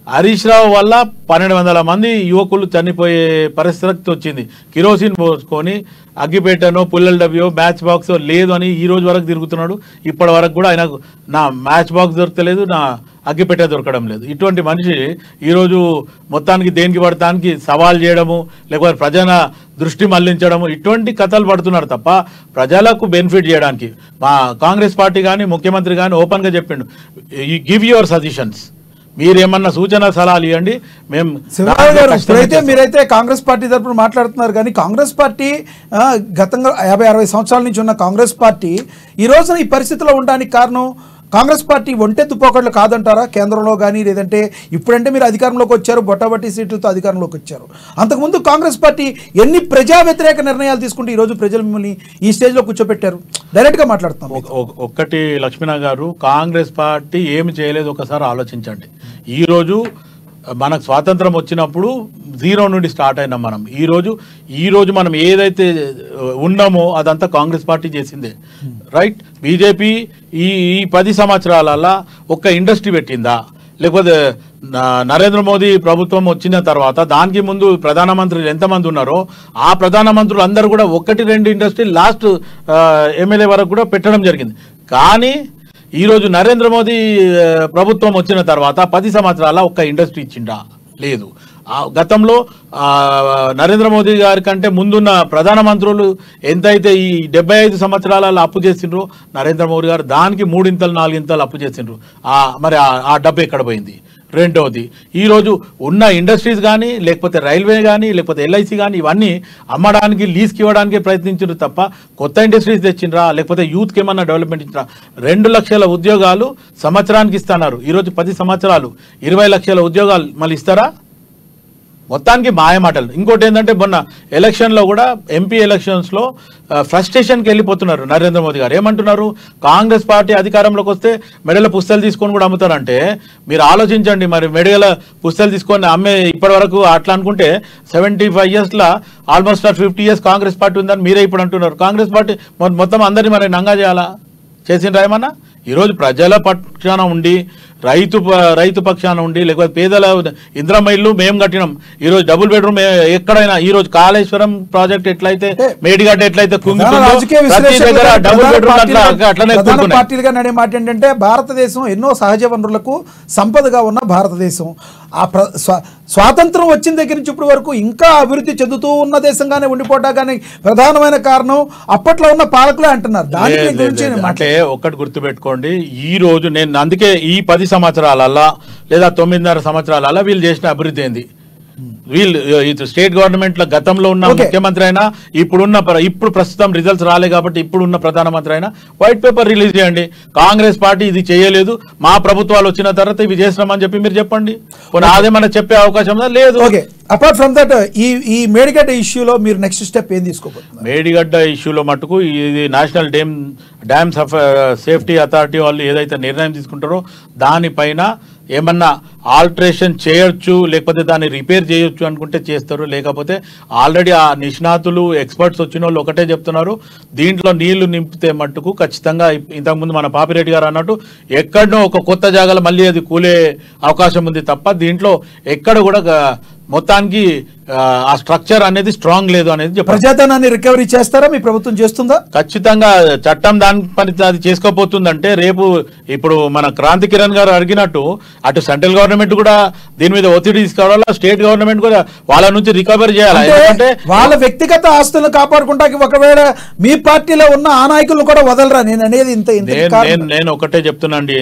హరీష్ రావు వల్ల పన్నెండు వందల మంది యువకులు చనిపోయే పరిస్థితి వచ్చింది కిరోసిన్ పోసుకొని అగ్గిపేటనో పుల్లల డబ్బియో మ్యాచ్ బాక్స్ లేదు అని ఈ రోజు వరకు తిరుగుతున్నాడు ఇప్పటి వరకు కూడా ఆయనకు నా మ్యాచ్ బాక్స్ దొరకలేదు నా అగ్గిపెట్ట దొరకడం లేదు ఇటువంటి మనిషి ఈరోజు మొత్తానికి దేనికి పడటానికి సవాల్ చేయడము లేకపోతే ప్రజల దృష్టి మళ్లించడము ఇటువంటి కథలు పడుతున్నారు తప్ప ప్రజలకు బెనిఫిట్ చేయడానికి మా కాంగ్రెస్ పార్టీ కానీ ముఖ్యమంత్రి కానీ ఓపెన్గా చెప్పిండు గివ్ యువర్ సజెషన్స్ మీరేమన్నా సూచన సలహాలు ఇవ్వండి మేము శివరావు గారు ఖచ్చితంగా ఇప్పుడైతే చేస్తాం. మీరైతే కాంగ్రెస్ పార్టీ తరపున మాట్లాడుతున్నారు కానీ కాంగ్రెస్ పార్టీ ఆ, గతంగా యాభై అరవై సంవత్సరాల నుంచి ఉన్న కాంగ్రెస్ పార్టీ ఈ రోజున ఈ పరిస్థితిలో ఉండడానికి కారణం కాంగ్రెస్ పార్టీ ఒంటెత్తు పోకట్లు కాదంటారా కేంద్రంలో కానీ లేదంటే ఇప్పుడంటే మీరు అధికారంలోకి వచ్చారు బొట్టాబట్టి సీట్లతో అధికారంలోకి వచ్చారు అంతకుముందు కాంగ్రెస్ పార్టీ ఎన్ని ప్రజా వ్యతిరేక నిర్ణయాలు తీసుకుంటే ఈ రోజు ప్రజలు మిమ్మల్ని ఈ స్టేజ్లో కూర్చోబెట్టారు డైరెక్ట్గా మాట్లాడుతున్నాం ఒ- ఒ- ఒక్కటి లక్ష్మణ గారు కాంగ్రెస్ పార్టీ ఏమి చేయలేదు ఒకసారి ఆలోచించండి ఈ రోజు మనకు స్వాతంత్రం వచ్చినప్పుడు జీరో నుండి స్టార్ట్ అయినాం మనం ఈ రోజు ఈ రోజు మనం ఏదైతే ఆ, ఉన్నామో అదంతా కాంగ్రెస్ పార్టీ చేసిందే రైట్ బీజేపీ ఈ ఈ పది సంవత్సరాలలో ఒక్క ఇండస్ట్రీ పెట్టిందా లేకపోతే న- నరేంద్ర మోదీ ప్రభుత్వం వచ్చిన తర్వాత దానికి ముందు ప్రధానమంత్రులు ఎంతమంది ఉన్నారో ఆ ప్రధానమంత్రులు అందరూ కూడా ఒకటి రెండు ఇండస్ట్రీ లాస్ట్ ఎమ్మెల్యే వరకు కూడా పెట్టడం జరిగింది కానీ ఈరోజు నరేంద్ర మోదీ ఆ, ప్రభుత్వం వచ్చిన తర్వాత పది సంవత్సరాల ఒక్క ఇండస్ట్రీ ఇచ్చిండా లేదు ఆ గతంలో ఆ, నరేంద్ర మోదీ గారి కంటే ముందున్న ప్రధానమంత్రులు ఎంతైతే ఈ డెబ్బై ఐదు సంవత్సరాల అప్పు చేసిండ్రో నరేంద్ర మోదీ గారు దానికి మూడింతలు నాలుగింతలు అప్పు చేసిండ్రు ఆ మరి ఆ- ఆ డబ్బు ఎక్కడ పోయింది రెండవది ఈరోజు ఉన్న ఇండస్ట్రీస్ కానీ లేకపోతే రైల్వే కానీ లేకపోతే ఎల్ఐసి కానీ ఇవన్నీ అమ్మడానికి లీజ్కి ఇవ్వడానికి ప్రయత్నించారు తప్ప కొత్త ఇండస్ట్రీస్ తెచ్చిండ్రా లేకపోతే యూత్కి ఏమన్నా డెవలప్మెంట్ ఇచ్చిండ్రా రెండు లక్షల ఉద్యోగాలు సంవత్సరానికి ఇస్తున్నారు ఈరోజు పది సంవత్సరాలు ఇరవై లక్షల ఉద్యోగాలు మళ్ళీ ఇస్తారా మొత్తానికి మాయమాటలు ఇంకోటి ఏంటంటే మొన్న ఎలక్షన్లో కూడా ఎంపీ ఎలక్షన్స్లో ఫ్రస్ట్రేషన్కి వెళ్ళిపోతున్నారు నరేంద్ర మోదీ గారు ఏమంటున్నారు కాంగ్రెస్ పార్టీ అధికారంలోకి వస్తే మెడల పుస్తలు తీసుకొని కూడా అమ్ముతారంటే మీరు ఆలోచించండి మరి మెడల పుస్తలు తీసుకొని అమ్మే ఇప్పటి వరకు అట్లా అనుకుంటే సెవెంటీ ఫైవ్ ఇయర్స్లో almost fifty years Congress party ఉందని మీరే ఇప్పుడు అంటున్నారు కాంగ్రెస్ పార్టీ మొ- మొత్తం అందరినీ మరి నంగా చేయాలా చేసిండ్రా ఏమన్నా ఈరోజు ప్రజల పక్షాన ఉండి రైతు ప- రైతు పక్షాన ఉండి లేకపోతే పేదల ఇంద్రమ్మ ఇల్లు మేము కట్టినాం ఈరోజు డబుల్ బెడ్రూమ్ ఏ- ఎక్కడైనా ఈరోజు కాళేశ్వరం ప్రాజెక్ట్ ఎట్లయితే మేడిగడ్డ ఎట్లయితే ప్రధాన కుంగుతుందో, రాజకీయ ప్రతి విశ్లేషకులుగా, దగ్గర డబుల్ ప్రధాన బెడ్రూమ్ అట్లా పార్టీలుగా- అట్లనే ప్రధాన కూరుకున్నాయి. పార్టీలుగా నడే మాట ఏంటంటే భారతదేశం ఎన్నో సహజ వనరులకు సంపదగా ఉన్న భారతదేశం ఆ ప్ర స్వా- స్వాతంత్రం వచ్చిన దగ్గర నుంచి ఇప్పటి వరకు ఇంకా అభివృద్ధి చెందుతూ ఉన్న దేశంగానే ఉండిపోవడానికి ప్రధానమైన కారణం అప్పట్లో ఉన్న పాలకులే అంటున్నారు దాని లేదు, గురించి లేదు, నేను లేదు. అంటే మాట్లాడుతున్నాను. ఒక్కటి గుర్తుపెట్టుకోండి ఈ రోజు నేను అందుకే ఈ పది సంవత్సరాలల్లా లేదా తొమ్మిదిన్నర సంవత్సరాలల్లా వీళ్ళు చేసిన అభివృద్ధి ఏంది వీళ్ళు ఇది స్టేట్ గవర్నమెంట్ లో గతంలో ఉన్న Okay. ముఖ్యమంత్రి అయినా ఇప్పుడున్న ప్ర- ఇప్పుడు ప్రస్తుతం రిజల్ట్స్ రాలే కాబట్టి ఇప్పుడున్న ప్రధానమంత్రి అయినా వైట్ పేపర్ రిలీజ్ చేయండి కాంగ్రెస్ పార్టీ ఇది చేయలేదు మా ప్రభుత్వాలు వచ్చిన తర్వాత ఇవి చేసినామని చెప్పి మీరు చెప్పండి పోనీ అదేమన్నా చెప్పే అవకాశం ఉందా? లేదు ఓకే అపార్ట్ ఫ్రమ్ దట్ ఈ ఈ మేడిగడ్డ ఇష్యూలో మీరు నెక్స్ట్ స్టెప్ ఏం తీసుకోబోతున్నారు మేడిగడ్డ ఇష్యూలో మటుకు ఇది national dam dam safety authority వాళ్ళు ఏదైతే నిర్ణయం తీసుకుంటారో దానిపైన ఏమన్నా ఆల్టరేషన్ చేయొచ్చు లేకపోతే దాన్ని రిపేర్ చేయొచ్చు అనుకుంటే చేస్తారు లేకపోతే ఆల్రెడీ ఆ నిష్ణాతులు ఎక్స్పర్ట్స్ వచ్చిన వాళ్ళు ఒకటే చెప్తున్నారు దీంట్లో నీళ్లు నింపితే మట్టుకు ఖచ్చితంగా ఇప్- ఇంతకుముందు మన పాపిరెడ్డి గారు అన్నట్టు ఎక్కడనో ఒక కొత్త జాగాలో మళ్ళీ అది కూలే అవకాశం ఉంది తప్ప దీంట్లో ఎక్కడ కూడా గ- మొత్తానికి ఆ, ఆ స్ట్రక్చర్ అనేది స్ట్రాంగ్ లేదు అనేది చెప్పారు ప్రజాధనాన్ని రికవరీ చేస్తారా మీ ప్రభుత్వం చేస్తుందా ఖచ్చితంగా చట్టం దాని పని అది చేసుకోపోతుందంటే రేపు ఇప్పుడు మన క్రాంతి కిరణ్ గారు అడిగినట్టు అటు సెంట్రల్ గవర్నమెంట్ కూడా దీని మీద ఒత్తిడి తీసుకురావాలా స్టేట్ గవర్నమెంట్ కూడా వాళ్ళ నుంచి రికవరీ చేయాలి అంటే ఎందుకంటే వాళ్ళ వ్యక్తిగత ఆస్తులను కాపాడుకుంటాకి ఒకవేళ మీ పార్టీలో ఉన్న ఆ నాయకులను కూడా వదలరా నేను అనేది ఇంత ఇంత నేను కారణం. నేను నేను ఒకటే చెప్తున్నాండి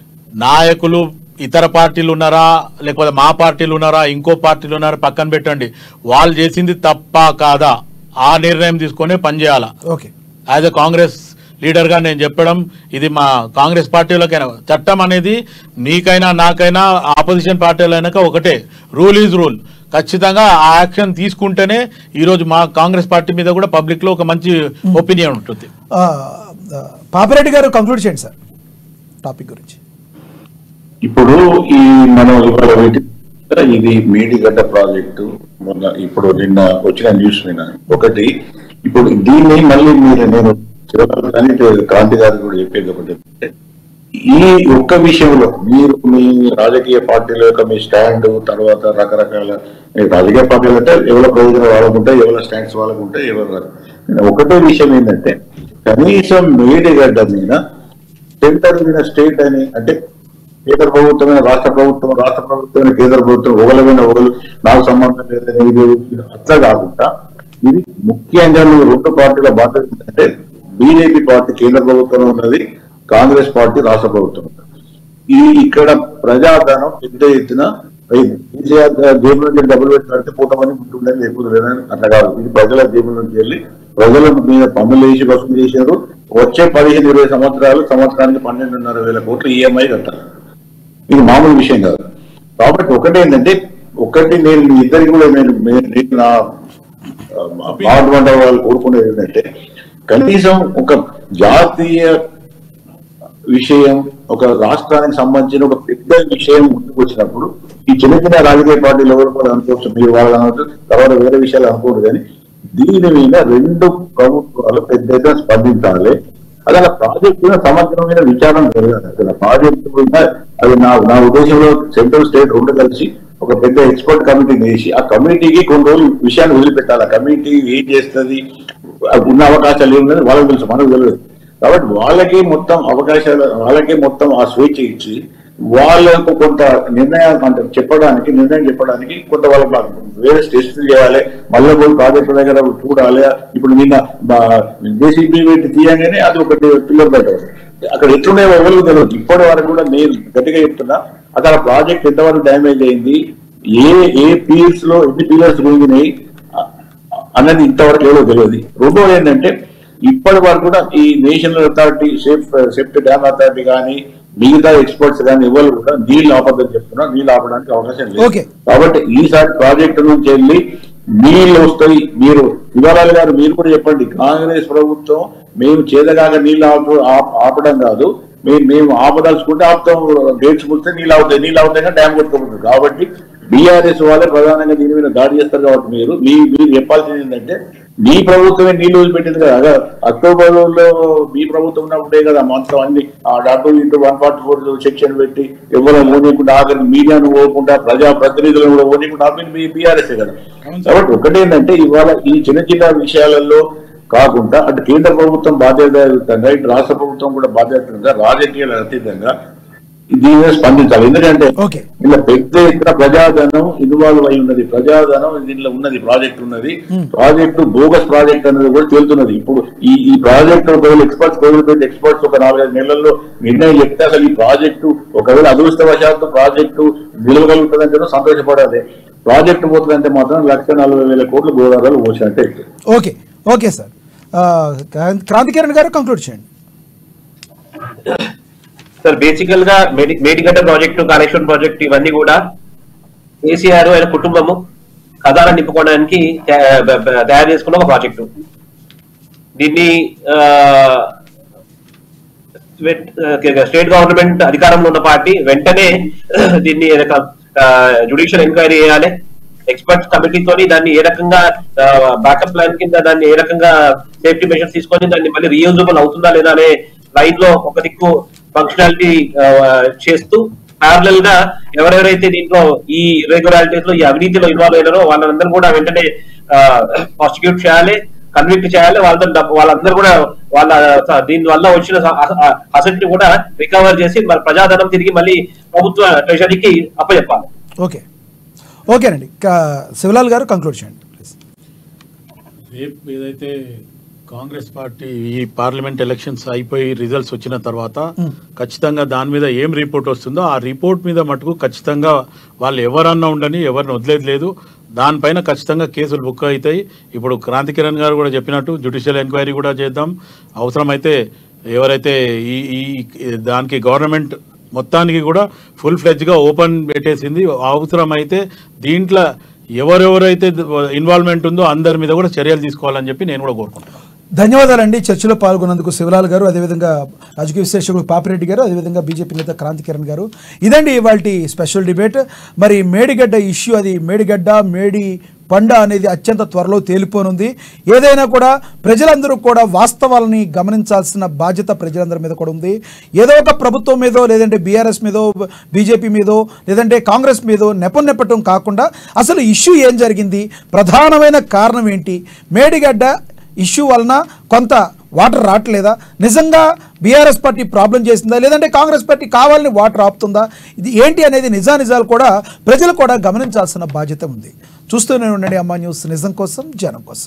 నాయకులు ఇతర పార్టీలు ఉన్నారా లేకపోతే మా పార్టీలు ఉన్నారా ఇంకో పార్టీలు ఉన్నారా పక్కన పెట్టండి వాళ్ళు చేసింది తప్ప కాదా ఆ నిర్ణయం తీసుకొని పనిచేయాలా ఓకే యాజ్ ఎ కాంగ్రెస్ లీడర్గా నేను చెప్పడం ఇది మా కాంగ్రెస్ పార్టీలకైనా చట్టం అనేది మీకైనా నాకైనా ఆపోజిషన్ పార్టీలైనాక ఒకటే రూల్ ఈజ్ రూల్ ఖచ్చితంగా ఆ యాక్షన్ తీసుకుంటేనే ఈరోజు మా కాంగ్రెస్ పార్టీ మీద కూడా పబ్లిక్లో ఒక మంచి ఒపీనియన్ ఉంటుంది ఆ, ఆ, పాపిరెడ్డి గారు కంక్లూడ్ చేయండి సార్ టాపిక్ గురించి ఇప్పుడు ఈ మనం ఇవాళ వీటి- ఇది మేడిగడ్డ ప్రాజెక్టు మొన్న ఇప్పుడు నిన్న వచ్చిన న్యూస్ మీద ఒకటి ఇప్పుడు దీన్ని మళ్ళీ మీరు నేను చివరి కానీ ఇటు క్రాంతి గారు కూడా చెప్పేది ఒకటి ఏంటంటే, ఈ ఒక్క విషయంలో మీరు మీ రాజకీయ పార్టీల యొక్క మీ స్టాండ్ తర్వాత రకరకాల ఈ రాజకీయ పార్టీలు అంటే ఎవరి ప్రయోజనం వాళ్ళకు ఉంటాయి ఎవరి స్టాండ్స్ వాళ్ళకు ఉంటాయి ఎవరి ఒకటే విషయం ఏంటంటే కనీసం మేడిగడ్డ మీద సెంటర్ మీద స్టేట్ అని అంటే కేంద్ర ప్రభుత్వమైన రాష్ట్ర ప్రభుత్వం రాష్ట్ర ప్రభుత్వమైన కేంద్ర ప్రభుత్వం ఒకలమైన ఒకరు నాకు సంబంధం లేదని ఇది అట్లా కాకుండా ఇది ముఖ్యంగా నువ్వు రెండు పార్టీల బాధ్యత ఏంటంటే బీజేపీ పార్టీ కేంద్ర ప్రభుత్వంలో ఉన్నది కాంగ్రెస్ పార్టీ రాష్ట్ర ప్రభుత్వం ఉన్నది. ఈ ఇక్కడ ప్రజాధనం పెద్ద ఎత్తున అయింది. కేసీఆర్ జేబుల నుంచి డబ్బులు పెట్టి కడితే పూటమని ఉంటుందని లేకపోతే లేదని అట్లా కాదు ఇది ప్రజల జేబుల నుంచి వెళ్ళి ప్రజల మీద పన్నులు వేసి వసూలు చేశారు వచ్చే పదిహేను ఇరవై సంవత్సరాలు సంవత్సరానికి పన్నెండున్నర వేల కోట్లు ఈఎంఐ కట్టాలి ఇది మామూలు విషయం కాదు కాబట్టి ఒకటి ఏంటంటే ఒకటి నేను మీ ఇద్దరికి కూడా నేను నేను- నేను నా పార్లమెంట్ వాళ్ళు కోరుకునేది ఏంటంటే కనీసం ఒక జాతీయ విషయం ఒక రాష్ట్రానికి సంబంధించిన ఒక పెద్ద విషయం ముందుకు వచ్చినప్పుడు ఈ చిన్న చిన్న రాజకీయ పార్టీలు ఎవరు కూడా అనుకోవచ్చు మీరు వాళ్ళు అనవచ్చు తర్వాత వేరే విషయాలు అనుకోరు కానీ దీని మీద రెండు ప్రభుత్వాలు పెద్ద ఎత్తున స్పందించాలి అది అలా ప్రాజెక్టు మీద సమగ్రమైన విచారణ జరగాలి అసలు ప్రాజెక్టు మీద అది నా నా ఉద్దేశంలో సెంట్రల్ స్టేట్ రెండు కలిసి ఒక పెద్ద ఎక్స్పర్ట్ కమిటీని వేసి ఆ కమిటీకి కొన్ని రోజులు విషయాన్ని వదిలిపెట్టాలి ఆ కమిటీ ఏం చేస్తుంది ఉన్న అవకాశాలు ఏమున్నది వాళ్ళకి తెలుసు మనకు తెలియదు కాబట్టి వాళ్ళకి మొత్తం అవకాశాలు వాళ్ళకి మొత్తం ఆ స్వేచ్ఛ ఇచ్చి వాళ్ళకు కొంత నిర్ణయాలు అంటే చెప్పడానికి నిర్ణయం చెప్పడానికి కొంత వాళ్ళకి బాగా వేరే టెస్టులు చేయాలి మళ్ళీ పోయి ప్రాజెక్టు దగ్గర చూడాలి ఇప్పుడు నిన్న జేసీబీ పెట్టి తీయగానే అది ఒకటి పిల్లర్ బయట ఉంది. అక్కడ ఎట్లున్నాయో ఎవరికి తెలియదు ఇప్పటి వరకు కూడా నేను గట్టిగా చెప్తున్నా అక్కడ ప్రాజెక్ట్ ఎంతవరకు డ్యామేజ్ అయింది ఏ ఏ పీల్స్ లో ఎన్ని పిల్లర్స్ పోయినాయి అన్నది ఇంతవరకు ఏదో తెలియదు రెండోది ఏంటంటే ఇప్పటి వరకు కూడా ఈ national authority safe safety dam authority కానీ మిగతా ఎక్స్పర్ట్స్ కానీ ఎవరు కూడా నీళ్ళు ఆపదని చెప్తున్నారు నీళ్ళు ఆపడానికి అవకాశం లేదు Okay. కాబట్టి ఈసారి ప్రాజెక్టు నుంచి వెళ్ళి నీళ్ళు వస్తాయి మీరు శివలాల్ గారు మీరు కూడా చెప్పండి కాంగ్రెస్ ప్రభుత్వం మేము చేదగాక నీళ్ళు ఆపు ఆప్- ఆపడం కాదు మేము మేము ఆపదలుచుకుంటే ఆపుతాం గేట్స్ ముడితే నీళ్ళు అవుతాయి నీళ్ళు అవుతాయి డ్యామ్ కొట్టుకోబోతుంది కాబట్టి బీఆర్ఎస్ వాళ్ళే ప్రధానంగా దీని మీద దాడి చేస్తారు కాబట్టి మీరు మీ మీరు చెప్పాల్సింది ఏంటంటే మీ ప్రభుత్వమే నీళ్లు వదిలిపెట్టింది కదా అదే అక్టోబర్ లో మీ ప్రభుత్వం ఉన్నప్పుడే కదా మొత్తం అన్ని ఆ డబ్బులు into one forty four section పెట్టి ఎవరు ఓనియకుండా ఆఖరి మీడియాను పోకుండా ప్రజా ప్రతినిధులను కూడా ఓనియకుండా ఆపింది మీ బీఆర్ఎస్ కదా కాబట్టి ఒకటేంటంటే ఇవాళ ఈ చిన్న చిన్న విషయాలలో కాకుండా అటు కేంద్ర ప్రభుత్వం బాధ్యతాయుతంగా ఇటు రాష్ట్ర ప్రభుత్వం కూడా బాధ్యతంగా రాజకీయాల అతీతంగా దీని మీద స్పందించాలి ఎందుకంటే ఓకే ఇలా పెద్ద ఎత్తున ప్రజాధనం ఇన్వాల్వ్ అయి ఉన్నది ప్రజాధనం దీనిలో ఉన్నది ప్రాజెక్ట్ ఉన్నది ప్రాజెక్టు బోగస్ ప్రాజెక్ట్ అనేది కూడా తేలుతున్నది ఇప్పుడు ఈ ఈ ప్రాజెక్ట్ ఒకవేళ ఎక్స్పర్ట్స్ పెట్టి ఎక్స్పర్ట్స్ ఒక నాలుగైదు నెలల్లో నిర్ణయం చెప్తే అసలు ఈ ప్రాజెక్టు ఒకవేళ అదృష్టవశాత్తు ప్రాజెక్టు నిలవగలుగుతుందంటే సంతోషపడాలి ప్రాజెక్టు పోతుందంటే మాత్రం లక్ష నలభై వేల కోట్ల గోదావరిలో పోసినట్టే అవుతుంది. ఓకే ఓకే సార్ ఆ, క్రాంతి- క్రాంతికిరణ్ గారు కంక్లూడ్ చేయండి సార్ బేసికల్ గా మేడి- మేడిగడ్డ ప్రాజెక్టు కాళేశ్వరం ప్రాజెక్టు ఇవన్నీ కూడా కేసీఆర్ ఆయన కుటుంబము ఖజానా నింపుకోవడానికి తయా- బ- బ- తయారు చేసుకున్న ఒక ప్రాజెక్టు దీన్ని ఆ, వెట్- ఆ, స్టేట్ గవర్నమెంట్ అధికారంలో ఉన్న పార్టీ వెంటనే దీన్ని జుడిషియల్ ఎంక్వైరీ చేయాలి ఎక్స్పర్ట్స్ కమిటీతోని దాన్ని ఏ రకంగా బ్యాకప్ ప్లాన్ కింద దాన్ని ఏ రకంగా సేఫ్టీ మెషర్స్ తీసుకొని దాన్ని మళ్ళీ రీయూజబుల్ అవుతుందా లేదా అనే లైన్ లో ఒక దిక్కు ఫంక్షనాలిటీ చేస్తూ ప్యారలల్ గా ఎవరెవరైతే దీంట్లో ఈ రెగ్యులారిటీస్ లో ఈ అవినీతిలో ఇన్వాల్వ్ అయినారో వాళ్ళందరూ కూడా వెంటనే ప్రాసిక్యూట్ చేయాలి కన్విక్ట్ చేయాలి వాళ్ళతో డబ్బు వాళ్ళందరూ కూడా వాళ్ళ స- దీని వల్ల వచ్చిన అసెట్ ని కూడా రికవర్ చేసి మరి ప్రజాధనం తిరిగి మళ్ళీ ప్రభుత్వ ట్రెజరీకి అప్పచెప్పాలి ఓకే ఓకేనండి కా- శివలాల్ గారు కంక్లూడ్ చేయండి ప్లీజ్ రేపు ఏదైతే కాంగ్రెస్ పార్టీ ఈ పార్లమెంట్ ఎలక్షన్స్ అయిపోయి రిజల్ట్స్ వచ్చిన తర్వాత ఖచ్చితంగా దాని మీద ఏం రిపోర్ట్ వస్తుందో ఆ రిపోర్ట్ మీద మటుకు ఖచ్చితంగా వాళ్ళు ఎవరన్నా ఉండని ఎవరిని వదిలేదు లేదు దానిపైన ఖచ్చితంగా కేసులు బుక్ అవుతాయి ఇప్పుడు క్రాంతి కిరణ్ గారు కూడా చెప్పినట్టు జ్యుడిషియల్ ఎంక్వైరీ కూడా చేద్దాం అవసరమైతే ఎవరైతే ఈ ఈ దానికి గవర్నమెంట్ మొత్తానికి కూడా ఫుల్ ఫ్లెడ్జ్గా ఓపెన్ పెట్టేసింది అవసరమైతే దీంట్లో ఎవరెవరైతే ఇన్వాల్వ్మెంట్ ఉందో అందరి మీద కూడా చర్యలు తీసుకోవాలని చెప్పి నేను కూడా కోరుకుంటున్నాను ధన్యవాదాలండి చర్చలో పాల్గొన్నందుకు శివలాల్ గారు అదేవిధంగా రాజకీయ విశ్లేషకులు పాపిరెడ్డి గారు అదేవిధంగా బీజేపీ నేత క్రాంతి కిరణ్ గారు ఇదండి ఇవాళ స్పెషల్ డిబేట్ మరి మేడిగడ్డ ఇష్యూ అది మేడిగడ్డ మేడి పండ అనేది అత్యంత త్వరలో తేలిపోనుంది ఏదైనా కూడా ప్రజలందరూ కూడా వాస్తవాలని గమనించాల్సిన బాధ్యత ప్రజలందరి మీద కూడా ఉంది ఏదో ఒక ప్రభుత్వం మీదో లేదంటే బీఆర్ఎస్ మీదో బీజేపీ మీదో లేదంటే కాంగ్రెస్ మీదో నెపం నెప్పటం కాకుండా అసలు ఇష్యూ ఏం జరిగింది ప్రధానమైన కారణం ఏంటి మేడిగడ్డ ఇష్యూ వలన కొంత వాటర్ రావట్లేదా నిజంగా బీఆర్ఎస్ పార్టీ ప్రాబ్లం చేసిందా లేదంటే కాంగ్రెస్ పార్టీ కావాలని వాటర్ ఆపుతుందా ఇది ఏంటి అనేది నిజానిజాలు కూడా ప్రజలు కూడా గమనించాల్సిన బాధ్యత ఉంది చూస్తూనే ఉండండి అమ్మా న్యూస్ నిజం కోసం జనం కోసం